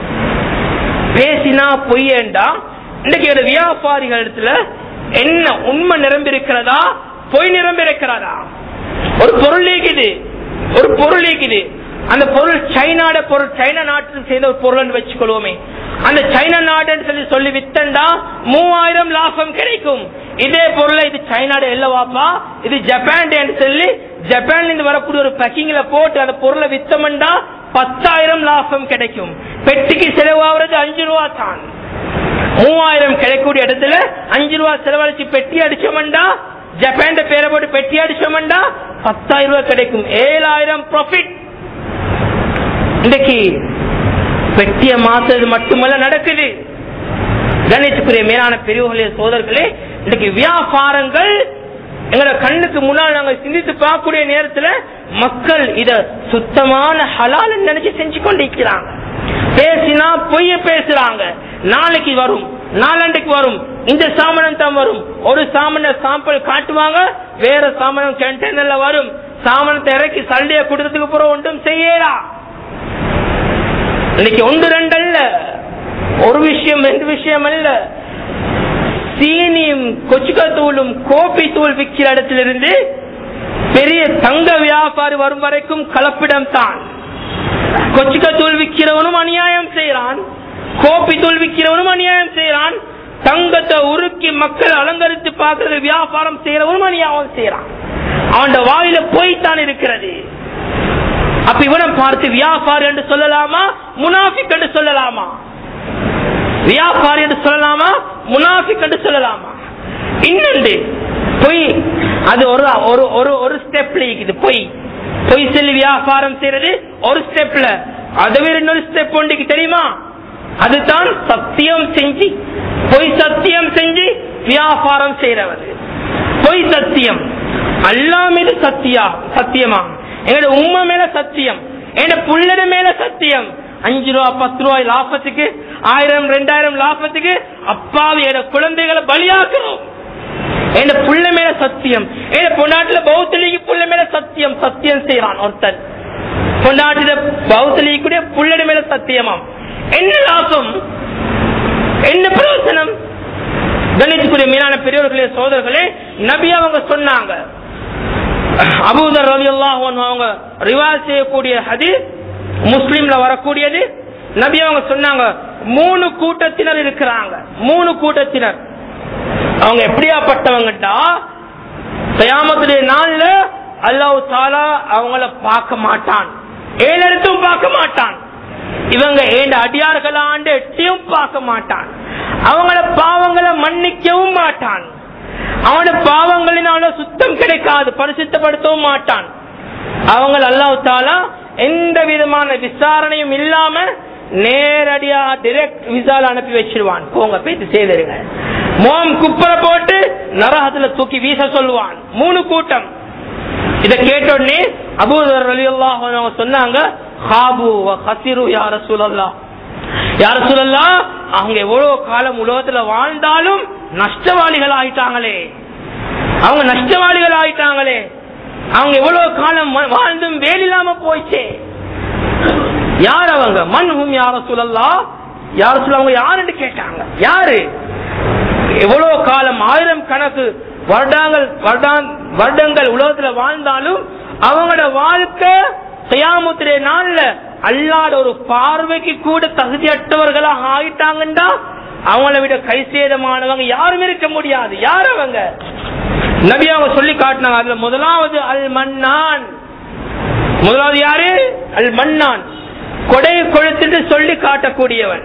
பேசினா பொய்யண்டா இன்னைக்கு ஒரு வியாபாரிகள் இடத்துல என்ன உண்மை நிரம்பி இருக்கிறதா பொய் நிரம்பி இருக்கிறதா ஒரு பொருள் இருக்குது ஒரு பொருள் இருக்குது அந்த பொருள் சைனாட பொருள் சைனா நாட்டில் சேர்ந்த ஒரு பொருள் வச்சுக்கொள்வோமே அந்த சைனா நாடுன்னு சொல்லி சொல்லி வித்தண்டா மூவாயிரம் லாபம் கிடைக்கும் இதே பொருளை இது சைனாட இல்லவாப்பா இது ஜப்பான் சொல்லி ஜப்பான்ல இருந்து வரக்கூடிய ஒரு பேக்கிங்ல போட்டு அந்த பொருளை வித்தமண்டா பத்தாயிரம் லாபம் கிடைக்கும் பெட்டிக்கு செலவாகிறது அஞ்சு ரூபா தான் மூவாயிரம் கிடைக்கக்கூடிய இடத்துல அஞ்சு ரூபா செலவழிச்சு பெட்டி அடிச்சோம்டா ஜப்பான் பேரை போட்டு பெட்டி அடிச்சோம்டா பத்தாயிரம் ரூபாய் கிடைக்கும் ஏழாயிரம் ப்ராஃபிட் இன்னைக்கு பெட்டிய மாத்துறது மட்டுமல்ல நடக்குது கணேசுக்குரிய மேலான பெரியவர்களே சோதர்களே இன்னைக்கு வியாபாரங்கள் எங்களோட கண்ணுக்கு முன்னால் நாங்க சிந்தித்து பார்க்கக்கூடிய நேரத்துல மக்கள் இத சுத்தமான ஹலால் நினைச்சு செஞ்சு கொண்டிருக்கிறாங்க பேசினா பொய்ய பேசுறாங்க நாளைக்கு வரும் நாளண்டைக்கு வரும் இந்த சாமனம் தான் வரும் ஒரு சாமன சாம்பிள் காட்டுவாங்க வேற சாமனம் கண்டெய்னர்ல வரும் சாமனத்தை இறக்கி சண்டைய கொடுத்ததுக்கு அப்புறம் ஒன்றும் செய்யலாம் இன்னைக்கு ஒன்று ரெண்டு அல்ல ஒரு விஷயம் ரெண்டு விஷயம் அல்ல சீனியும் கொச்சுக்கத்தூளும் கோப்பி தூள் விற்கிற இடத்திலிருந்து பெரிய தங்க வியாபாரி வரும் வரைக்கும் கலப்பிடம் தான் கொச்சுக்கத்தூள் விற்கிறவனும் அநியாயம் செய்யறான் கோப்பி தூள் விற்கிறவனும் அநியாயம் செய்யறான் தங்கத்தை உருக்கி மக்கள் அலங்கரித்து பார்க்கறது வியாபாரம் செய்யறவனும் அநியாயம் செய்யறான் அவன் வாயில போய்த்தான் இருக்கிறது அப்ப இவனை பார்த்து வியாபாரி என்று சொல்லலாமா முனாஃபிக் என்று சொல்லலாமா வியாபாரி என்று சொல்லலாமா முனாஃபிக் என்று சொல்லலாமா இன்னொன்று பொய் அது ஒரு ஒரு ஒரு ஒரு ஸ்டெப்ல இருக்குது பொய் பொய் சொல்லி வியாபாரம் செய்யறது ஒரு ஸ்டெப்ல அதை வேற இன்னொரு ஸ்டெப் ஒன்றுக்கு தெரியுமா அதுதான் சத்தியம் செஞ்சு பொய் சத்தியம் செஞ்சு வியாபாரம் செய்யறவர் பொய் சத்தியம் அல்லா மீது சத்தியா சத்தியமா எங்களோட உண்மை மேல சத்தியம் எங்களோட புள்ளட மேல சத்தியம் அஞ்சு ரூபா பத்து ரூபாய் லாபத்துக்கு ஆயிரம் ரெண்டாயிரம் லாபத்துக்கு அப்பாவி என குழந்தைகளை பலியாக்குறோம் என் புள்ள மேல சத்தியம் என் பொன்னாட்டுல பௌத்தலிக்கு புள்ள மேல சத்தியம் சத்தியம் செய்யறான் ஒருத்தன் பொன்னாட்டுல பௌத்தலிக்கு கூட புள்ளட மேல சத்தியமாம் என்ன லாபம் என்ன பிரயோசனம் கணித்துக்குரிய மீனான பெரியவர்களே சோதர்களே நபி அவங்க சொன்னாங்க அபூதர் ரவி அவங்க ரிவாஸ் செய்யக்கூடிய ஹதீஸ் முஸ்லீம்ல வரக்கூடியது நபி அவங்க சொன்னாங்க மூணு கூட்டத்தினர் இருக்கிறாங்க மூணு கூட்டத்தினர் அவங்க எப்படியாப்பட்டவங்கட்டா கயாமத்துடைய நாள்ல அல்லாஹ் தாலா அவங்கள பார்க்க மாட்டான் ஏழு இடத்தும் பார்க்க மாட்டான் இவங்க ஏண்ட அடியார்களாண்டு எட்டியும் பார்க்க மாட்டான் அவங்கள பாவங்களை மன்னிக்கவும் மாட்டான் அவனோட பாவங்களினால சுத்தம் கிடைக்காது பரிசுத்தப்படுத்தவும் மாட்டான் அவங்க அல்லாஹ் தாலா எந்த விதமான விசாரணையும் இல்லாம நேரடியா டிரெக்ட் விசால அனுப்பி வச்சிருவான் போங்க பேசி செய்திருங்க மோம் குப்பரை போட்டு நரகத்துல தூக்கி வீச சொல்லுவான் மூணு கூட்டம் இத கேட்ட உடனே அபூதர் அலி அல்லாஹ் சொன்னாங்க ஹாபு ஹசிரு யார சூழல்லா யார சூழல்லா அவங்க எவ்வளவு காலம் உலகத்துல வாழ்ந்தாலும் நஷ்டவாளிகள் ஆயிட்டாங்களே அவங்க நஷ்டவாளிகள் ஆயிட்டாங்களே அவங்க எவ்வளவு காலம் வாழ்ந்தும் வேலில்லாம போயிச்சே யார் அவங்க மண்ஹும் யார சூழல்லா யார சொல்ல அவங்க யாருன்னு கேட்டாங்க யாரு எவ்வளவு காலம் ஆயிரம் கணக்கு வருடங்கள் வருடங்கள் உலகத்துல வாழ்ந்தாலும் அவங்களோட வாழ்க்கை செய்யாமத்திலே நாள்ல அல்லாத ஒரு பார்வைக்கு கூட தகுதியற்றவர்களாக ஆயிட்டாங்கண்டா அவங்கள விட கை சேதமானவங்க யாரும் இருக்க முடியாது யார் அவங்க நபி அவங்க சொல்லி காட்டினாங்க அதுல முதலாவது அல் மன்னான் முதலாவது யாரு அல் மன்னான் கொடை கொடுத்துட்டு சொல்லி காட்டக்கூடியவன்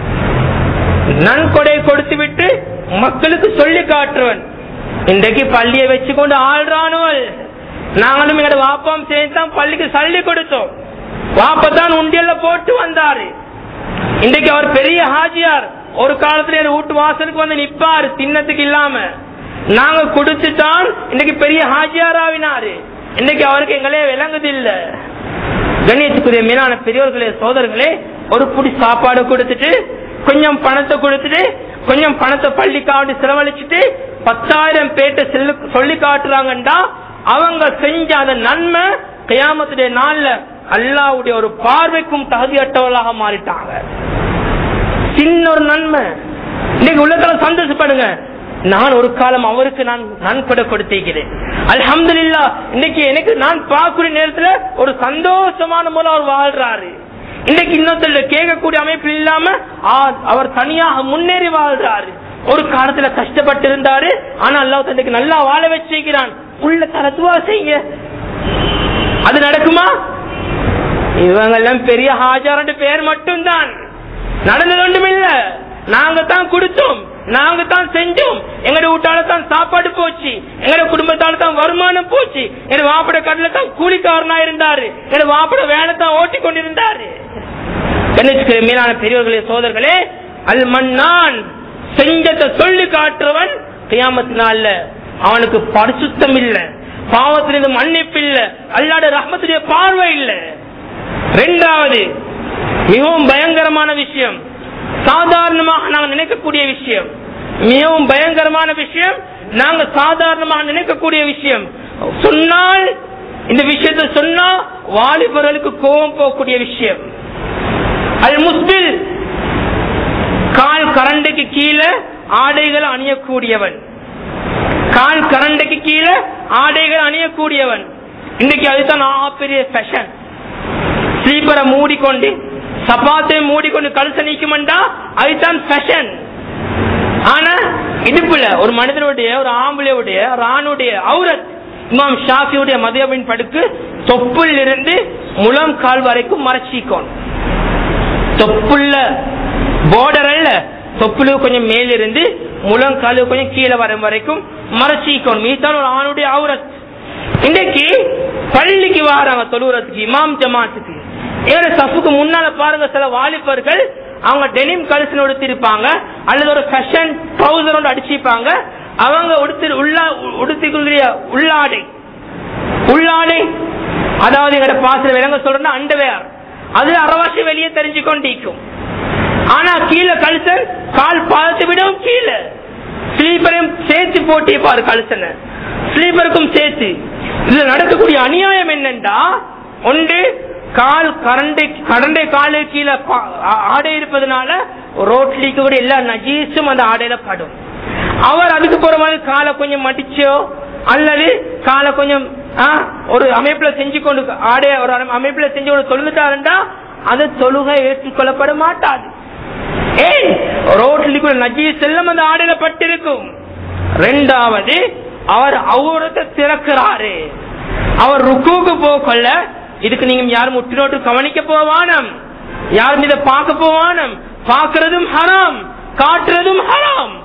நன்கொடை கொடுத்து விட்டு மக்களுக்கு சொல்லி காட்டுறவன் இன்றைக்கு பள்ளியை வச்சுக்கொண்டு ஆள்றானுவல் நாங்களும் எங்களோட வாப்பாம் சேர்ந்து தான் பள்ளிக்கு சல்லி கொடுத்தோம் வாப்பத்தான் உண்டியல்ல போட்டு வந்தாரு இன்றைக்கு அவர் பெரிய ஹாஜியார் ஒரு காலத்துல என் வீட்டு வாசலுக்கு வந்து நிப்பாரு தின்னத்துக்கு இல்லாம நாங்க கொடுத்துட்டான் இன்னைக்கு பெரிய ஹாஜியார் ஆவினாரு இன்னைக்கு அவருக்கு எங்களே விளங்குது இல்ல கணேசுக்குரிய மீனான பெரியவர்களே சோதர்களே ஒரு புடி சாப்பாடு கொடுத்துட்டு கொஞ்சம் பணத்தை கொடுத்துட்டு கொஞ்சம் பணத்தை பள்ளிக்காண்டி செலவழிச்சுட்டு பத்தாயிரம் பேட்டை சொல்லி காட்டுறாங்கண்டா அவங்க செஞ்ச அந்த நன்மை கையாமத்துடைய நாள்ல அல்லாவுடைய ஒரு பார்வைக்கும் தகுதியற்றவர்களாக மாறிட்டாங்க சின்ன ஒரு நன்மை இன்னைக்கு உள்ளத்துல சந்தோஷப்படுங்க நான் ஒரு காலம் அவருக்கு நான் நன்கொடை கொடுத்திருக்கிறேன் அல்ஹம்துலில்லா இன்னைக்கு எனக்கு நான் பார்க்கிற நேரத்துல ஒரு சந்தோஷமான மூலம் அவர் வாழ்றாரு இன்னைக்கு இன்னொருத்தர கேட்கக்கூடிய அமைப்பு இல்லாம அவர் தனியாக முன்னேறி வாழ்றாரு ஒரு காலத்துல கஷ்டப்பட்டு இருந்தாரு ஆனா அல்லாஹ் தந்தைக்கு நல்லா வாழ வச்சிருக்கிறான் உள்ள தரத்துவா செய்யுங்க அது நடக்குமா இவங்க எல்லாம் பெரிய ஹாஜார் பேர் மட்டும்தான் நடந்தது ஒன்றும் இல்ல நாங்க தான் கொடுத்தோம் நாங்க தான் செஞ்சோம் எங்கட வீட்டால தான் சாப்பாடு போச்சு எங்கட குடும்பத்தால தான் வருமானம் போச்சு எங்க வாப்பட கடல தான் கூலிக்காரனா இருந்தாரு எங்க வாப்பட வேலை தான் ஓட்டி கொண்டிருந்தாரு கணிச்சுக்கிற மீனான பெரியவர்களே சோதர்களே அல் மன்னான் செஞ்சத்தை சொல்லி காட்டுறவன் கியாமத்தினால அவனுக்கு பரிசுத்தம் இல்ல பாவத்திலிருந்து மன்னிப்பு இல்ல அல்லாட ரஹ்மத்துடைய பார்வை இல்ல ரெண்டாவது மிகவும் பயங்கரமான விஷயம் சாதாரணமாக நாங்க நினைக்கக்கூடிய விஷயம் மிகவும் பயங்கரமான விஷயம் நாங்க சாதாரணமாக நினைக்கக்கூடிய விஷயம் சொன்னால் இந்த விஷயத்தை சொன்னா வாலிபர்களுக்கு கோபம் போகக்கூடிய விஷயம் அல் முஸ்பில் கால் கரண்டுக்கு கீழே ஆடைகள் அணியக்கூடியவன் கால் கரண்டுக்கு கீழே ஆடைகள் அணியக்கூடியவன் இன்னைக்கு அதுதான் ஆ பெரிய ஃபேஷன் ஸ்லீப்பரை மூடிக்கொண்டு சப்பாத்தை மூடிக்கொண்டு கழுத்த நீக்குமெண்டா அதுதான் ஃபேஷன் ஆனா இடுப்புல ஒரு மனிதனுடைய ஒரு ஆம்பளையுடைய ஒரு ஆணுடைய அவுரத் இமாம் ஷாஃபியுடைய மதியபின் படுக்கு தொப்புள் இருந்து முழம் கால் வரைக்கும் மறைச்சிக்கோணும் தொப்புள்ள பார்டர் அல்ல தொப்புளு கொஞ்சம் மேலிருந்து முழங்காலு கொஞ்சம் கீழே வரும் வரைக்கும் மறைச்சிக்கணும் இதுதான் ஒரு ஆணுடைய அவுரத் இன்னைக்கு பள்ளிக்கு வராங்க தொழுவுறதுக்கு இமாம் ஜமாத்துக்கு ஏற சஃபுக்கு முன்னால பாருங்க சில வாலிபர்கள் அவங்க டெனிம் கழுசன் உடுத்திருப்பாங்க அல்லது ஒரு ஃபேஷன் ட்ரௌசர் அடிச்சிருப்பாங்க அவங்க உடுத்தி உள்ளா உடுத்திக்கூடிய உள்ளாடை உள்ளாடை அதாவது எங்கட பாசல விலங்க சொல்றேன்னா அண்டவேர் அது அறவாசி வெளியே தெரிஞ்சு கொண்டிருக்கும் ஆனா கீழே கழுசன் கால் பாதத்தை விடவும் கீழே ஸ்லீப்பரையும் சேர்த்து போட்டிருப்பாரு கழுசனை ஸ்லீப்பருக்கும் சேர்த்து இதுல நடக்கக்கூடிய அநியாயம் என்னண்டா ஒன்று கால் கரண்டை கடண்டை காலு கீழே பா- ஆ- ஆடை இருப்பதனால ரோட்லிக்கு கூட எல்லா நஜீஸும் அந்த ஆடையில படும் அவர் அதுக்கு போற மாதிரி காலை கொஞ்சம் மடிச்சோ அல்லது காலை கொஞ்சம் ஆ, ஒரு அமைப்புல செஞ்சு கொண்டு ஆடைய ஒரு அமைப்புல செஞ்சு கொண்டு தொழுந்துட்டாருண்டா அது தொழுகை ஏற்றுக்கொள்ளப்பட மாட்டாது ஏன் ரோட்லிக்கு நஜீஸ் செல்லம் அந்த ஆடையில பட்டிருக்கும் ரெண்டாவது அவர் அவுரத்தை திறக்கிறாரு அவர் ருக்குவுக்கு போகல இதுக்கு நீங்க யாரும் முட்டினோட்டு கவனிக்க போவானம் யாரும் இதை பார்க்க போவானம் பார்க்கிறதும் ஹராம் காட்டுறதும் ஹராம்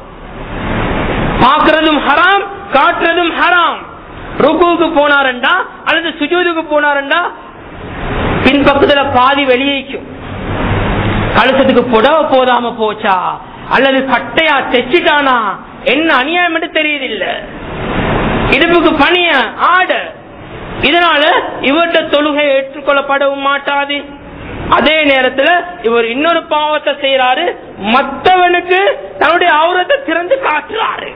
பார்க்கிறதும் ஹராம் காட்டுறதும் ஹராம் ருக்குவுக்கு போனாரண்டா அல்லது சுஜூதுக்கு போனாரண்டா பின்பக்கத்துல பாதி வெளியேக்கும் கழுசத்துக்கு புடவை போதாம போச்சா அல்லது கட்டையா தைச்சிட்டானா என்ன அநியாயம் என்று தெரியுதில்ல இடுப்புக்கு பணிய ஆட இதனால இவர்கிட்ட தொழுகை ஏற்றுக்கொள்ளப்படவும் மாட்டாது அதே நேரத்துல இவர் இன்னொரு பாவத்தை செய்யறாரு மற்றவனுக்கு தன்னுடைய அவுரத்தை திறந்து காட்டுறாரு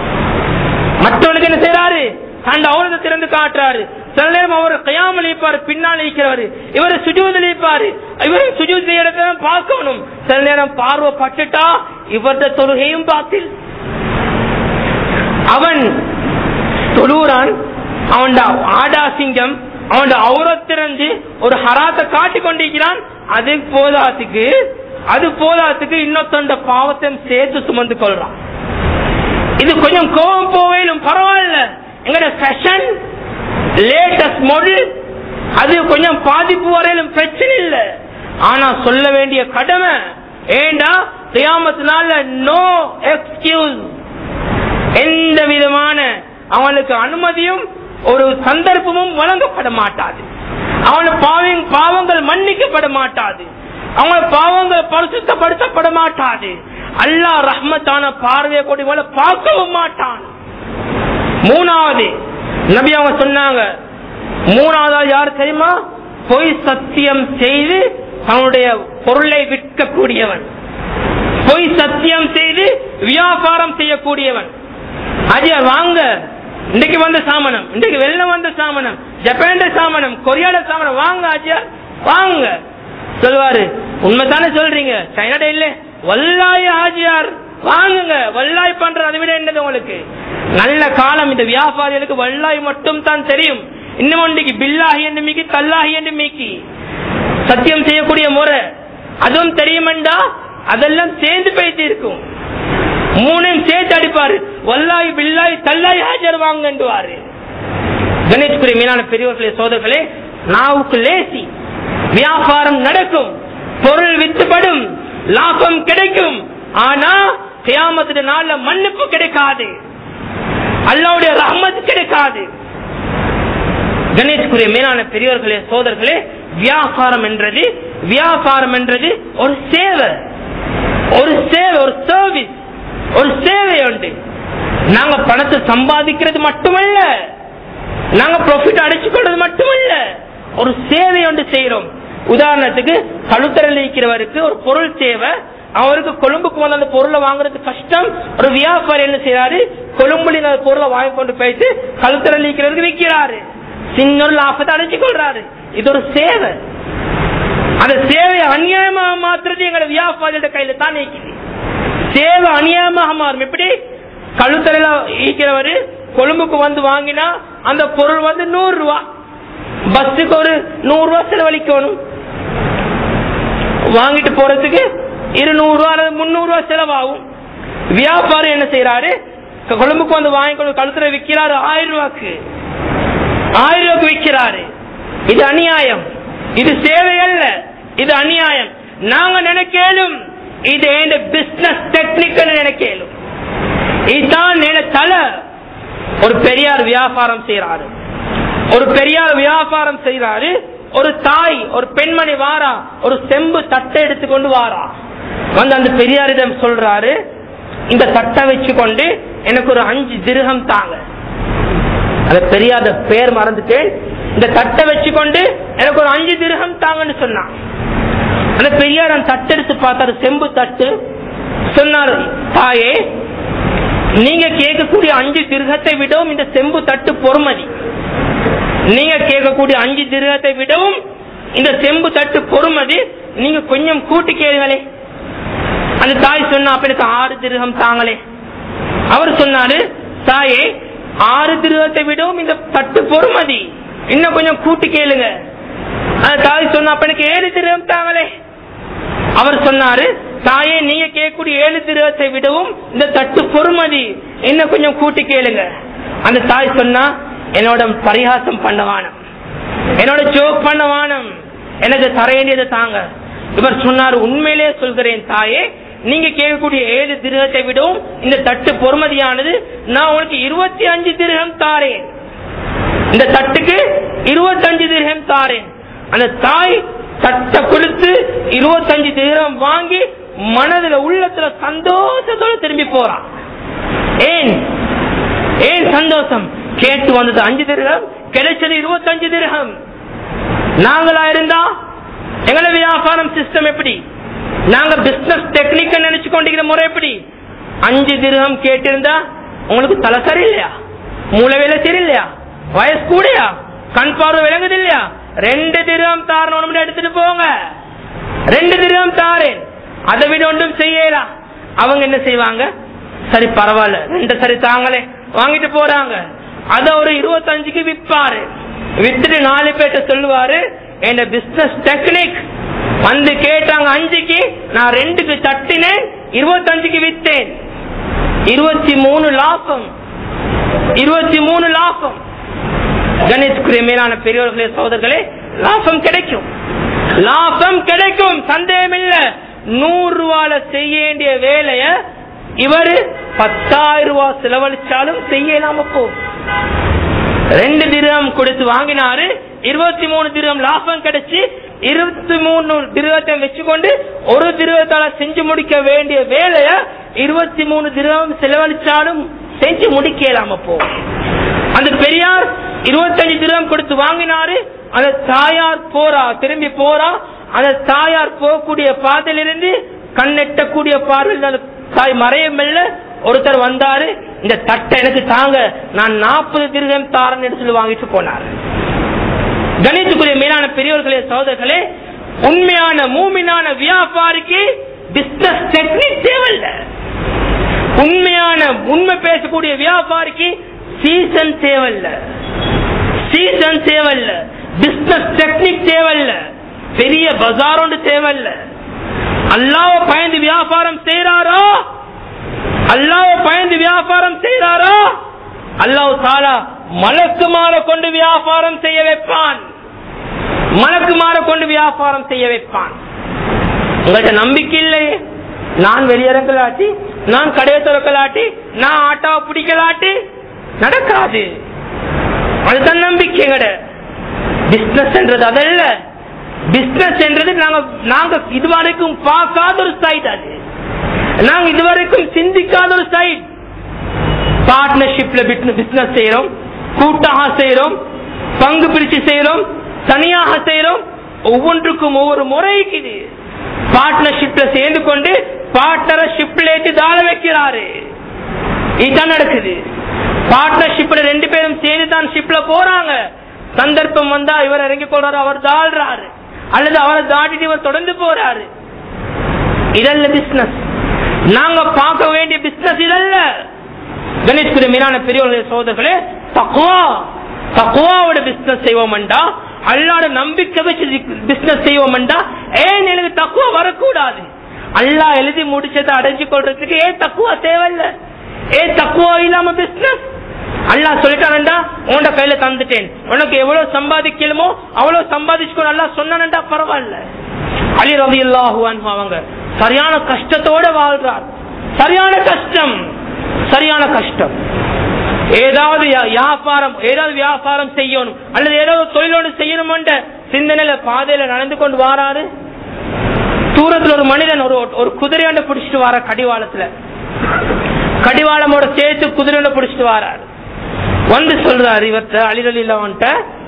மற்றவனுக்கு என்ன செய்யறாரு அந்த அவுரத்தை திறந்து காட்டுறாரு சில நேரம் அவர் கையாமல் இருப்பாரு பின்னால் இருக்கிறவர் இவர் சுஜூதில் இருப்பாரு இவர் சுஜூத் செய்யறத பார்க்கணும் சில நேரம் பார்வை பட்டுட்டா இவரது தொழுகையும் பாத்தில் அவன் தொழுறான் அவன் ஆடா சிங்கம் அவன் அவுரத்திறந்து ஒரு ஹராத்தை காட்டி கொண்டிருக்கிறான் அது போதாத்துக்கு அது போதாத்துக்கு இன்னொருத்தண்ட பாவத்தையும் சேர்த்து சுமந்து கொள்றான் இது கொஞ்சம் கோபம் போவேலும் பரவாயில்ல எங்கட ஃபேஷன் லேட்டஸ்ட் மாடல் அது கொஞ்சம் பாதிப்பு வரையிலும் பிரச்சனை இல்ல ஆனா சொல்ல வேண்டிய கடமை ஏண்டா கியாமத்தினால நோ எக்ஸ்கியூஸ் எந்த விதமான அவனுக்கு அனுமதியும் ஒரு சந்தர்ப்பமும் வழங்கப்பட மாட்டாது அவன பாவம் பாவங்கள் மன்னிக்கப்பட மாட்டாது அவங்கள பாவங்கள் பரிசுத்தப்படுத்தப்பட மாட்டாது அல்லாஹ் ரஹ்மத்தான பார்வையை கொண்டு இவங்களை பார்க்கவும் மாட்டான் மூணாவது நபி அவங்க சொன்னாங்க மூணாவது யார் தெரியுமா பொய் சத்தியம் செய்து தன்னுடைய பொருளை விற்கக்கூடியவன் பொய் சத்தியம் செய்து வியாபாரம் செய்யக்கூடியவன் அஜயா வாங்க இன்னைக்கு வந்த சாமனம் இன்னைக்கு வெள்ளம் வந்த சாமனம் ஜப்பான் சாமனம் கொரியாட சாமனம் வாங்க அஜயா வாங்க சொல்லுவாரு உண்மைதானே சொல்றீங்க சைனாட இல்ல வல்லாய் ஆஜியார் வாங்குங்க வல்லாய் பண்ற அதை விட என்னது உங்களுக்கு நல்ல காலம் இந்த வியாபாரிகளுக்கு வல்லாய் மட்டும் தான் தெரியும் இன்னும் ஒன்றைக்கு பில்லாகி என்று மீக்கி தல்லாகி என்று மீக்கி சத்தியம் செய்யக்கூடிய முறை அதுவும் தெரியுமெண்டா அதெல்லாம் சேர்ந்து போயிட்டு இருக்கும் மூணையும் சேர்த்து அடிப்பாரு வல்லாய் பில்லாய் தல்லாய் ஹாஜர் வாங்கன்றுவாரு கணேஷ்குரி மீனான பெரியவர்களே சோதர்களே நாவுக்கு லேசி வியாபாரம் நடக்கும் பொருள் வித்துப்படும் லாபம் கிடைக்கும் ஆனா கியாமத்துடைய நாள்ல மன்னிப்பு கிடைக்காது அல்லாவுடைய ரஹ்மத் கிடைக்காது கணேஷ்குரிய மேலான பெரியவர்களே சோதர்களே வியாபாரம் என்றது வியாபாரம் என்றது ஒரு சேவை ஒரு சேவை ஒரு சர்வீஸ் ஒரு சேவை உண்டு நாங்க பணத்தை சம்பாதிக்கிறது மட்டுமல்ல நாங்க ப்ராஃபிட் அடிச்சு கொள்றது மட்டுமல்ல ஒரு சேவை ஒன்று செய்யறோம் உதாரணத்துக்கு கழுத்தரில் இருக்கிறவருக்கு ஒரு பொருள் தேவை அவருக்கு கொழும்புக்கு வந்து அந்த பொருளை வாங்குறது கஷ்டம் ஒரு வியாபாரி என்ன செய்யறாரு கொழும்புல அந்த பொருளை வாங்கி கொண்டு போயிட்டு கழுத்தரில் இருக்கிறவருக்கு விற்கிறாரு சின்ன ஒரு லாபத்தை அடைச்சு கொள்றாரு இது ஒரு சேவை அந்த சேவை அநியாயமா மாத்துறது எங்களை வியாபாரியோட கையில தான் நீக்குது சேவை அநியாயமாக மாறும் எப்படி கழுத்தரையில ஈக்கிறவரு கொழும்புக்கு வந்து வாங்கினா அந்த பொருள் வந்து நூறு ரூபா பஸ்ஸுக்கு ஒரு நூறு ரூபா செலவழிக்கணும் வாங்கிட்டு போறதுக்கு இருநூறு ரூபா அல்லது முன்னூறு ரூபா செலவாகும் வியாபாரி என்ன செய்யறாரு கொழும்புக்கு வந்து வாங்கி கழுத்துல விற்கிறாரு ஆயிரம் ரூபாய்க்கு ஆயிரம் ரூபாய்க்கு விற்கிறாரு இது அநியாயம் இது சேவை அல்ல இது அநியாயம் நாங்க நினைக்கலும் இது எந்த பிசினஸ் டெக்னிக்கல் நினைக்கலும் இதுதான் என தலை ஒரு பெரியார் வியாபாரம் செய்யறாரு ஒரு பெரியார் வியாபாரம் செய்யறாரு ஒரு தாய் ஒரு பெண்மணி வாரா ஒரு செம்பு தட்டை எடுத்துக்கொண்டு வாரா வந்து அந்த பெரியாரிடம் சொல்றாரு இந்த தட்டை வச்சுக்கொண்டு எனக்கு ஒரு அஞ்சு திருகம் தாங்க அந்த பெரியாத பேர் மறந்துட்டேன் இந்த தட்டை வச்சுக்கொண்டு எனக்கு ஒரு அஞ்சு திருகம் தாங்கன்னு சொன்னான் அந்த பெரியார் அந்த தட்டு எடுத்து பார்த்தாரு செம்பு தட்டு சொன்னாரு தாயே நீங்க கேட்கக்கூடிய அஞ்சு திருகத்தை விடவும் இந்த செம்பு தட்டு பொறுமதி நீங்க கேட்கக்கூடிய அஞ்சு திருகத்தை விடவும் இந்த செம்பு தட்டு பொறுமதி நீங்க கொஞ்சம் கூட்டி கேளுங்களே அந்த தாய் சொன்னா அப்ப எனக்கு ஆறு திருகம் தாங்களே அவர் சொன்னாரு தாயே ஆறு திருகத்தை விடவும் இந்த தட்டு பொறுமதி இன்னும் கொஞ்சம் கூட்டி கேளுங்க அந்த தாய் சொன்னா அப்ப எனக்கு ஏழு திருகம் தாங்களே அவர் சொன்னாரு தாயே நீங்க கேட்கக்கூடிய ஏழு திருகத்தை விடவும் இந்த தட்டு பொறுமதி இன்னும் கொஞ்சம் கூட்டி கேளுங்க அந்த தாய் சொன்னா என்னோட பரிகாசம் பண்ண வானம் என்னோட ஜோக் பண்ண வானம் எனக்கு தர வேண்டியதை தாங்க இவர் சொன்னார் உண்மையிலேயே சொல்கிறேன் தாயே நீங்க கேட்கக்கூடிய ஏழு திருகத்தை விடவும் இந்த தட்டு பொறுமதியானது நான் உங்களுக்கு இருபத்தி அஞ்சு திருகம் தாரேன் இந்த தட்டுக்கு இருபத்தஞ்சு திருகம் தாரேன் அந்த தாய் தட்டை கொடுத்து இருபத்தஞ்சு திருகம் வாங்கி மனதுல உள்ளத்துல சந்தோஷத்தோட திரும்பி போறான் ஏன் ஏன் சந்தோஷம் கேட்டு வந்தது அஞ்சு திருகம் கிடைச்சது இருபத்தஞ்சு திருகம் நாங்களா இருந்தா எங்களை வியாபாரம் சிஸ்டம் எப்படி நாங்க பிசினஸ் டெக்னிக்க நினைச்சு கொண்டிருக்கிற முறை எப்படி அஞ்சு திருகம் கேட்டிருந்தா உங்களுக்கு தலை சரியில்லையா மூளை வேலை சரியில்லையா வயசு கூடயா கண் பார்வை விளங்குது இல்லையா ரெண்டு திருகம் தாரணும் எடுத்துட்டு போங்க ரெண்டு திருகம் தாரேன் அதை விட ஒன்றும் செய்யலாம் அவங்க என்ன செய்வாங்க சரி பரவாயில்ல ரெண்டு சரி தாங்களே வாங்கிட்டு போறாங்க அத ஒரு இருபத்தஞ்சுக்கு விற்பாரு வித்துட்டு நாலு பேர்ட்ட சொல்லுவாரு என்ன பிசினஸ் டெக்னிக் வந்து கேட்டாங்க அஞ்சுக்கு நான் ரெண்டுக்கு தட்டினேன் இருபத்தஞ்சுக்கு வித்தேன் இருபத்தி மூணு லாபம் இருபத்தி மூணு லாபம் கணேஷ்குரிய மேலான பெரியவர்களே சோதர்களே லாபம் கிடைக்கும் லாபம் கிடைக்கும் சந்தேகம் இல்ல நூறு ரூபால செய்ய வேண்டிய வேலைய இவரு பத்தாயிரம் ரூபாய் செலவழிச்சாலும் செய்யலாம போகும் ரெண்டு திரகம் கொடுத்து வாங்கினாரு இருபத்தி மூணு திரகம் லாபம் கிடைச்சு இருபத்தி மூணு திரகத்தை வச்சுக்கொண்டு ஒரு திரகத்தால செஞ்சு முடிக்க வேண்டிய வேலைய இருபத்தி மூணு திரகம் செலவழிச்சாலும் செஞ்சு முடிக்கலாம போகும் அந்த பெரியார் இருபத்தஞ்சு திரகம் கொடுத்து வாங்கினாரு அந்த தாயார் போறா திரும்பி போறா அந்த தாயார் போகக்கூடிய பாதையிலிருந்து கண்ணெட்டக்கூடிய பார்வையில் அந்த தாய் மறையமில்ல ஒருத்தர் வந்தாரு இந்த தட்டை எனக்கு தாங்க நான் நாற்பது திருகம் தாரன் சொல்லி வாங்கிட்டு போனார் கணித்துக்குரிய மேலான பெரியவர்களே சகோதரர்களே உண்மையான மூமினான வியாபாரிக்கு பிசினஸ் டெக்னிக் தேவையில்லை உண்மையான உண்மை பேசக்கூடிய வியாபாரிக்கு சீசன் தேவையில்லை சீசன் தேவையில்லை பிசினஸ் டெக்னிக் தேவையில்லை பெரிய பஜார் ஒன்று தேவையில்லை அல்லாவ பயந்து வியாபாரம் செய்யறாரோ அல்லாவ பயந்து வியாபாரம் செய்யறாரோ அல்லாஹ் தாலா மலக்கு மாற கொண்டு வியாபாரம் செய்ய வைப்பான் மலக்கு மாற கொண்டு வியாபாரம் செய்ய வைப்பான் உங்கள்கிட்ட நம்பிக்கை இல்லையே நான் வெளியிறங்கலாட்டி நான் கடையை திறக்கலாட்டி நான் ஆட்டாவை பிடிக்கலாட்டி நடக்காது அதுதான் நம்பிக்கை எங்கட பிசினஸ் என்றது அதல்ல பிசினஸ் என்றது நாங்க நாங்க இதுவரைக்கும் பார்க்காத ஒரு சைட் அது நாங்க இதுவரைக்கும் சிந்திக்காத ஒரு சைட் பார்ட்னர்ஷிப்ல பிசினஸ் செய்யறோம் கூட்டாக செய்யறோம் பங்கு பிரிச்சு செய்யறோம் தனியாக செய்யறோம் ஒவ்வொன்றுக்கும் ஒவ்வொரு முறை இருக்குது பார்ட்னர்ஷிப்ல சேர்ந்து கொண்டு பார்ட்னரை ஷிப்ல ஏற்றி தாழ வைக்கிறாரு இதுதான் நடக்குது பார்ட்னர்ஷிப்ல ரெண்டு பேரும் சேர்ந்து தான் ஷிப்ல போறாங்க சந்தர்ப்பம் வந்தா இவர் இறங்கி கொள்றாரு அவர் தாழ்றாரு அல்லது அவரை தாட்டிட்டு இவர் தொடர்ந்து போறாரு இதல்ல பிசினஸ் நாங்க பார்க்க வேண்டிய பிசினஸ் இதல்ல கணேஷ்குரிய மீனான பெரியவர்களுடைய சோதர்களே தக்குவா தக்குவாவோட பிசினஸ் செய்வோம்டா அல்லாட நம்பிக்கை வச்சு பிசினஸ் செய்வோம்டா ஏன் எனக்கு தக்குவா வரக்கூடாது அல்லாஹ் எழுதி முடிச்சதை அடைஞ்சு கொள்றதுக்கு ஏன் தக்குவா தேவையில்ல ஏன் தக்குவா இல்லாம பிசினஸ் அல்லாஹ் சொல்லிட்டானண்டா உன்ட கையில தந்துட்டேன் உனக்கு எவ்வளவு சம்பாதிக்கலுமோ அவ்வளவு சம்பாதிச்சுக்கோ நல்லா சொன்னானண்டா பரவாயில்ல அலி ரவி அவங்க சரியான கஷ்டத்தோட வாழ்றார் சரியான கஷ்டம் சரியான கஷ்டம் ஏதாவது வியாபாரம் ஏதாவது வியாபாரம் செய்யணும் அல்லது ஏதாவது தொழிலோடு செய்யணும் சிந்தனையில பாதையில நடந்து கொண்டு வாராரு தூரத்துல ஒரு மனிதன் ஒரு ஒரு குதிரையாண்ட பிடிச்சிட்டு வார கடிவாளத்துல கடிவாளமோட சேர்த்து குதிரையோட பிடிச்சிட்டு வாராரு வந்து சொல்றாரு இவர்கிட்ட அழிதல் இல்லவன்ட்ட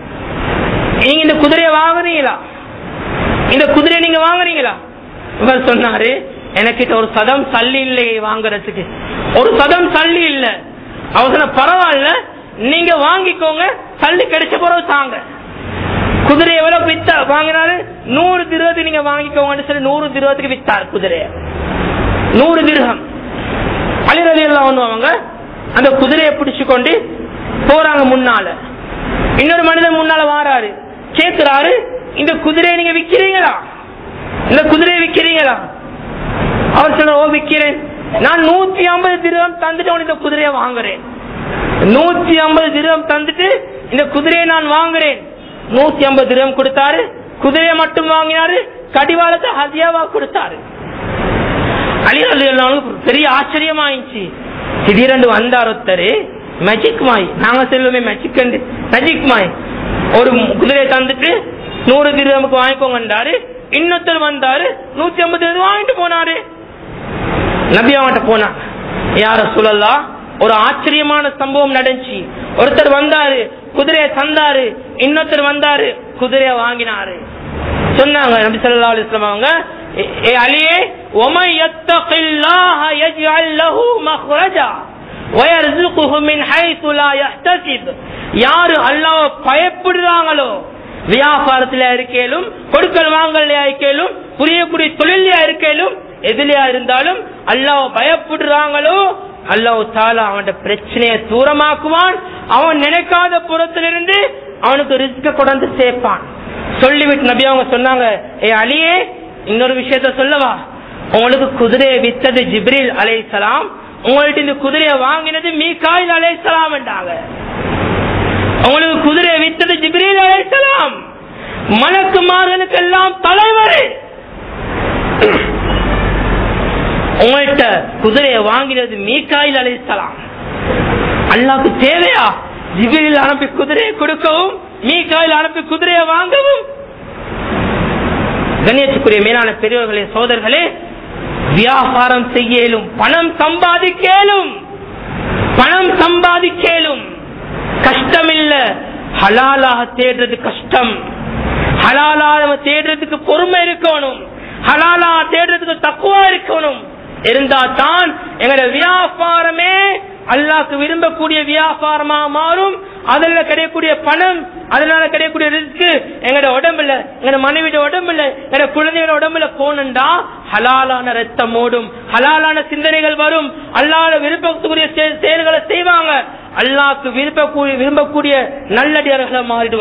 நீங்க இந்த குதிரையை வாங்குறீங்களா இந்த குதிரையை நீங்க வாங்குறீங்களா இவர் சொன்னாரு எனக்கிட்ட ஒரு சதம் சல்லி இல்லையே வாங்குறதுக்கு ஒரு சதம் சல்லி இல்ல அவசரம் பரவாயில்ல நீங்க வாங்கிக்கோங்க சல்லி கிடைச்ச பிறகு தாங்க குதிரை எவ்வளவு வித்தா வாங்கினாரு நூறு திருவத்துக்கு நீங்க வாங்கிக்கோங்கன்னு சொல்லி நூறு திருவத்துக்கு வித்தார் குதிரைய நூறு திருகம் அழிரலி எல்லாம் ஒண்ணுவாங்க அந்த குதிரையை பிடிச்சு கொண்டு போறாங்க முன்னால இன்னொரு மனிதன் முன்னால வாராரு கேக்குறாரு இந்த குதிரையை நீங்க விக்கிறீங்களா இந்த குதிரையை விக்கிறீங்களா அவர் சொல்ல ஓ விக்கிறேன் நான் நூத்தி ஐம்பது திருவம் தந்துட்டு உனக்கு இந்த குதிரையை வாங்குறேன் நூத்தி ஐம்பது திருவம் தந்துட்டு இந்த குதிரையை நான் வாங்குறேன் நூத்தி ஐம்பது திருவம் கொடுத்தாரு குதிரையை மட்டும் வாங்கினாரு கடிவாளத்தை ஹதியாவா கொடுத்தாரு அலிரல் பெரிய ஆச்சரியமாயிடுச்சு திடீரென்று வந்தார் ஒருத்தரு மேஜிக் மாய் நாங்க செல்வமே மேஜிக் மேஜிக் மாய் ஒரு குதிரையை தந்துட்டு நூறு திருவமுக்கு வாங்கிக்கோங்கன்றாரு இன்னொருத்தர் வந்தாரு நூத்தி ஐம்பது வாங்கிட்டு போனாரு நபி அவன்கிட்ட போனா யார சொல்லலாம் ஒரு ஆச்சரியமான சம்பவம் நடந்துச்சு ஒருத்தர் வந்தாரு குதிரையை தந்தாரு இன்னொருத்தர் வந்தாரு குதிரையை வாங்கினாரு சொன்னாங்க நபி சொல்லா அலிஸ்லாம் அவங்க ஏ அலியே ஒமை யத்தகில்லாஹ யஜ்அல் லஹு மக்ரஜா வயர்சுகுஹு மின் ஹைது லா யஹ்தசிப் யாரு அல்லாஹ்வை பயப்படுறாங்களோ வியாபாரத்தில இருக்கேலும் கொடுக்கல் வாங்கல இருக்கேலும் புரியக்கூடிய தொழிலையா இருக்கேலும் எதுலயா இருந்தாலும் அல்லாஹ் பயப்படுறாங்களோ அல்லாஹ் தாலா அவன் பிரச்சனையை தூரமாக்குவான் அவன் நினைக்காத புறத்திலிருந்து அவனுக்கு ரிஸ்க கொண்டு சேர்ப்பான் சொல்லிவிட்டு நபி அவங்க சொன்னாங்க ஏ அலியே இன்னொரு விஷயத்த சொல்லவா உங்களுக்கு குதிரையை வித்தது ஜிப்ரில் அலைசலாம் உங்கள்ட்ட இந்த குதிரையை வாங்கினது மீகாயில் அலைசலாம் என்றாங்க உங்களுக்கு குதிரையை வித்தது ஜிப்ரீல் அலைசலாம் மலக்குமார்களுக்கு எல்லாம் தலைவர் உங்கள்கிட்ட குதிரையை வாங்கினது மீகாயில் அலைசலாம் அல்லாக்கு தேவையா ஜிபிரில் அனுப்பி குதிரையை கொடுக்கவும் மீகாயில் அனுப்பி குதிரையை வாங்கவும் கண்ணியத்துக்குரிய மேலான பெரியவர்களே சோதர்களே வியாபாரம் செய்யலும் பணம் சம்பாதிக்கலும் பணம் சம்பாதிக்கலும் கஷ்டம் இல்ல ஹலாலாக தேடுறது கஷ்டம் ஹலாலாக தேடுறதுக்கு பொறுமை இருக்கணும் ஹலாலா தேடுறதுக்கு தக்குவா இருக்கணும் இருந்தா தான் எங்களோட வியாபாரமே அல்லாக்கு விரும்பக்கூடிய வியாபாரமா மாறும் அதுல கிடைக்கக்கூடிய பணம் அதனால கிடைக்கக்கூடிய ரிஸ்க் எங்களோட உடம்புல எங்க மனைவியோட உடம்புல எங்க குழந்தையோட உடம்புல போனண்டா ஹலாலான ரத்தம் ஓடும் ஹலாலான சிந்தனைகள் வரும் அல்லாத விரும்பக்கூடிய செயல்களை செய்வாங்க அல்லாக்கு விரும்பக்கூடிய விரும்பக்கூடிய நல்லடியார்களை மாறிடுவாங்க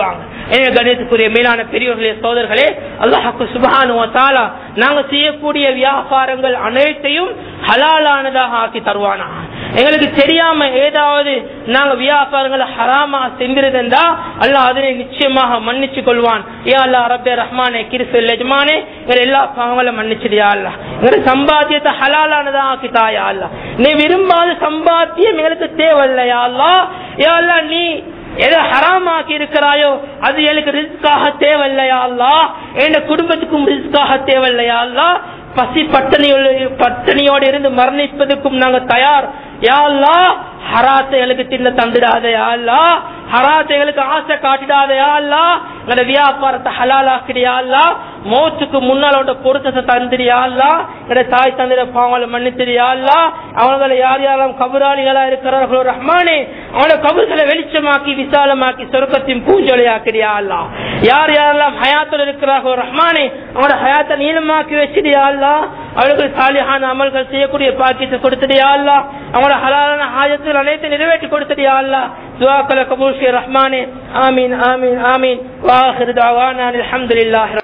எனவே கணிதத்துக்குரிய மேலான பெரியவர்களே சோதர்களே அல்லாஹாக்கு சுபஹானு தாலா நாங்க செய்யக்கூடிய வியாபாரங்கள் அனைத்தையும் ஹலாலானதாக ஆக்கி தருவானா எங்களுக்கு தெரியாம ஏதாவது நாங்க வியாபாரங்களை ஹராமா செஞ்சிருந்தா அல்லாஹ் அதனை நிச்சயமாக மன்னிச்சு கொள்வான் ஏ அல்லா ரப்பே ரஹ்மானே கிறிஸ்து எஜமானே எங்களை எல்லா பாவங்களும் மன்னிச்சிடியா அல்ல எங்களை சம்பாத்தியத்தை ஹலாலானதா ஆக்கி தாயா அல்ல நீ விரும்பாத சம்பாத்தியம் எங்களுக்கு தேவையில்லையா அல்லா ஏ அல்லா நீ எதை ஹராமாக்கி இருக்கிறாயோ அது எனக்கு ரிஸ்காக தேவையில்லையா அல்லா என் குடும்பத்துக்கும் ரிஸ்காக தேவையில்லையா அல்லா பசி பட்டணியோடு பட்டணியோடு இருந்து மரணிப்பதற்கும் நாங்க தயார் யா அல்லா ஹராத்தை எங்களுக்கு தின்ன தந்துடாதே யா அல்லா ஹராத்தை எங்களுக்கு ஆசை காட்டிடாதே யா அல்லா எங்களோட வியாபாரத்தை ஹலாலாக்கிறியா அல்லா மௌத்துக்கு முன்னாலோட பொருத்தத்தை தந்திரியா அல்லா எங்களோட தாய் தந்திர பாவங்களை மன்னித்திரியா அல்லா அவங்களை யார் யாரெல்லாம் கபராளிகளா இருக்கிறார்களோ ரஹ்மானே அவனோட கபர்களை வெளிச்சமாக்கி விசாலமாக்கி சொர்க்கத்தின் பூஜொலியாக்கிறியா அல்லா யார் யாரெல்லாம் ஹயாத்தில் இருக்கிறார்களோ ரஹ்மானே அவனோட ஹயாத்தை நீளமாக்கி வச்சிடியா அல்லா அவளுக்கு சாலிஹான அமல்கள் செய்யக்கூடிய பாக்கியத்தை கொடுத்துடியா அல்லா அவனோட ஹலாலான ஹாஜத்தில் அனைத்து நிறைவேற்றி கொடுத்துடியா அல்லா துவாக்களை கபூல் ரஹ்மானே ஆமீன் ஆமீன் ஆமீன் வாஹிர் தாவானா அல்ஹம்துலில்லாஹி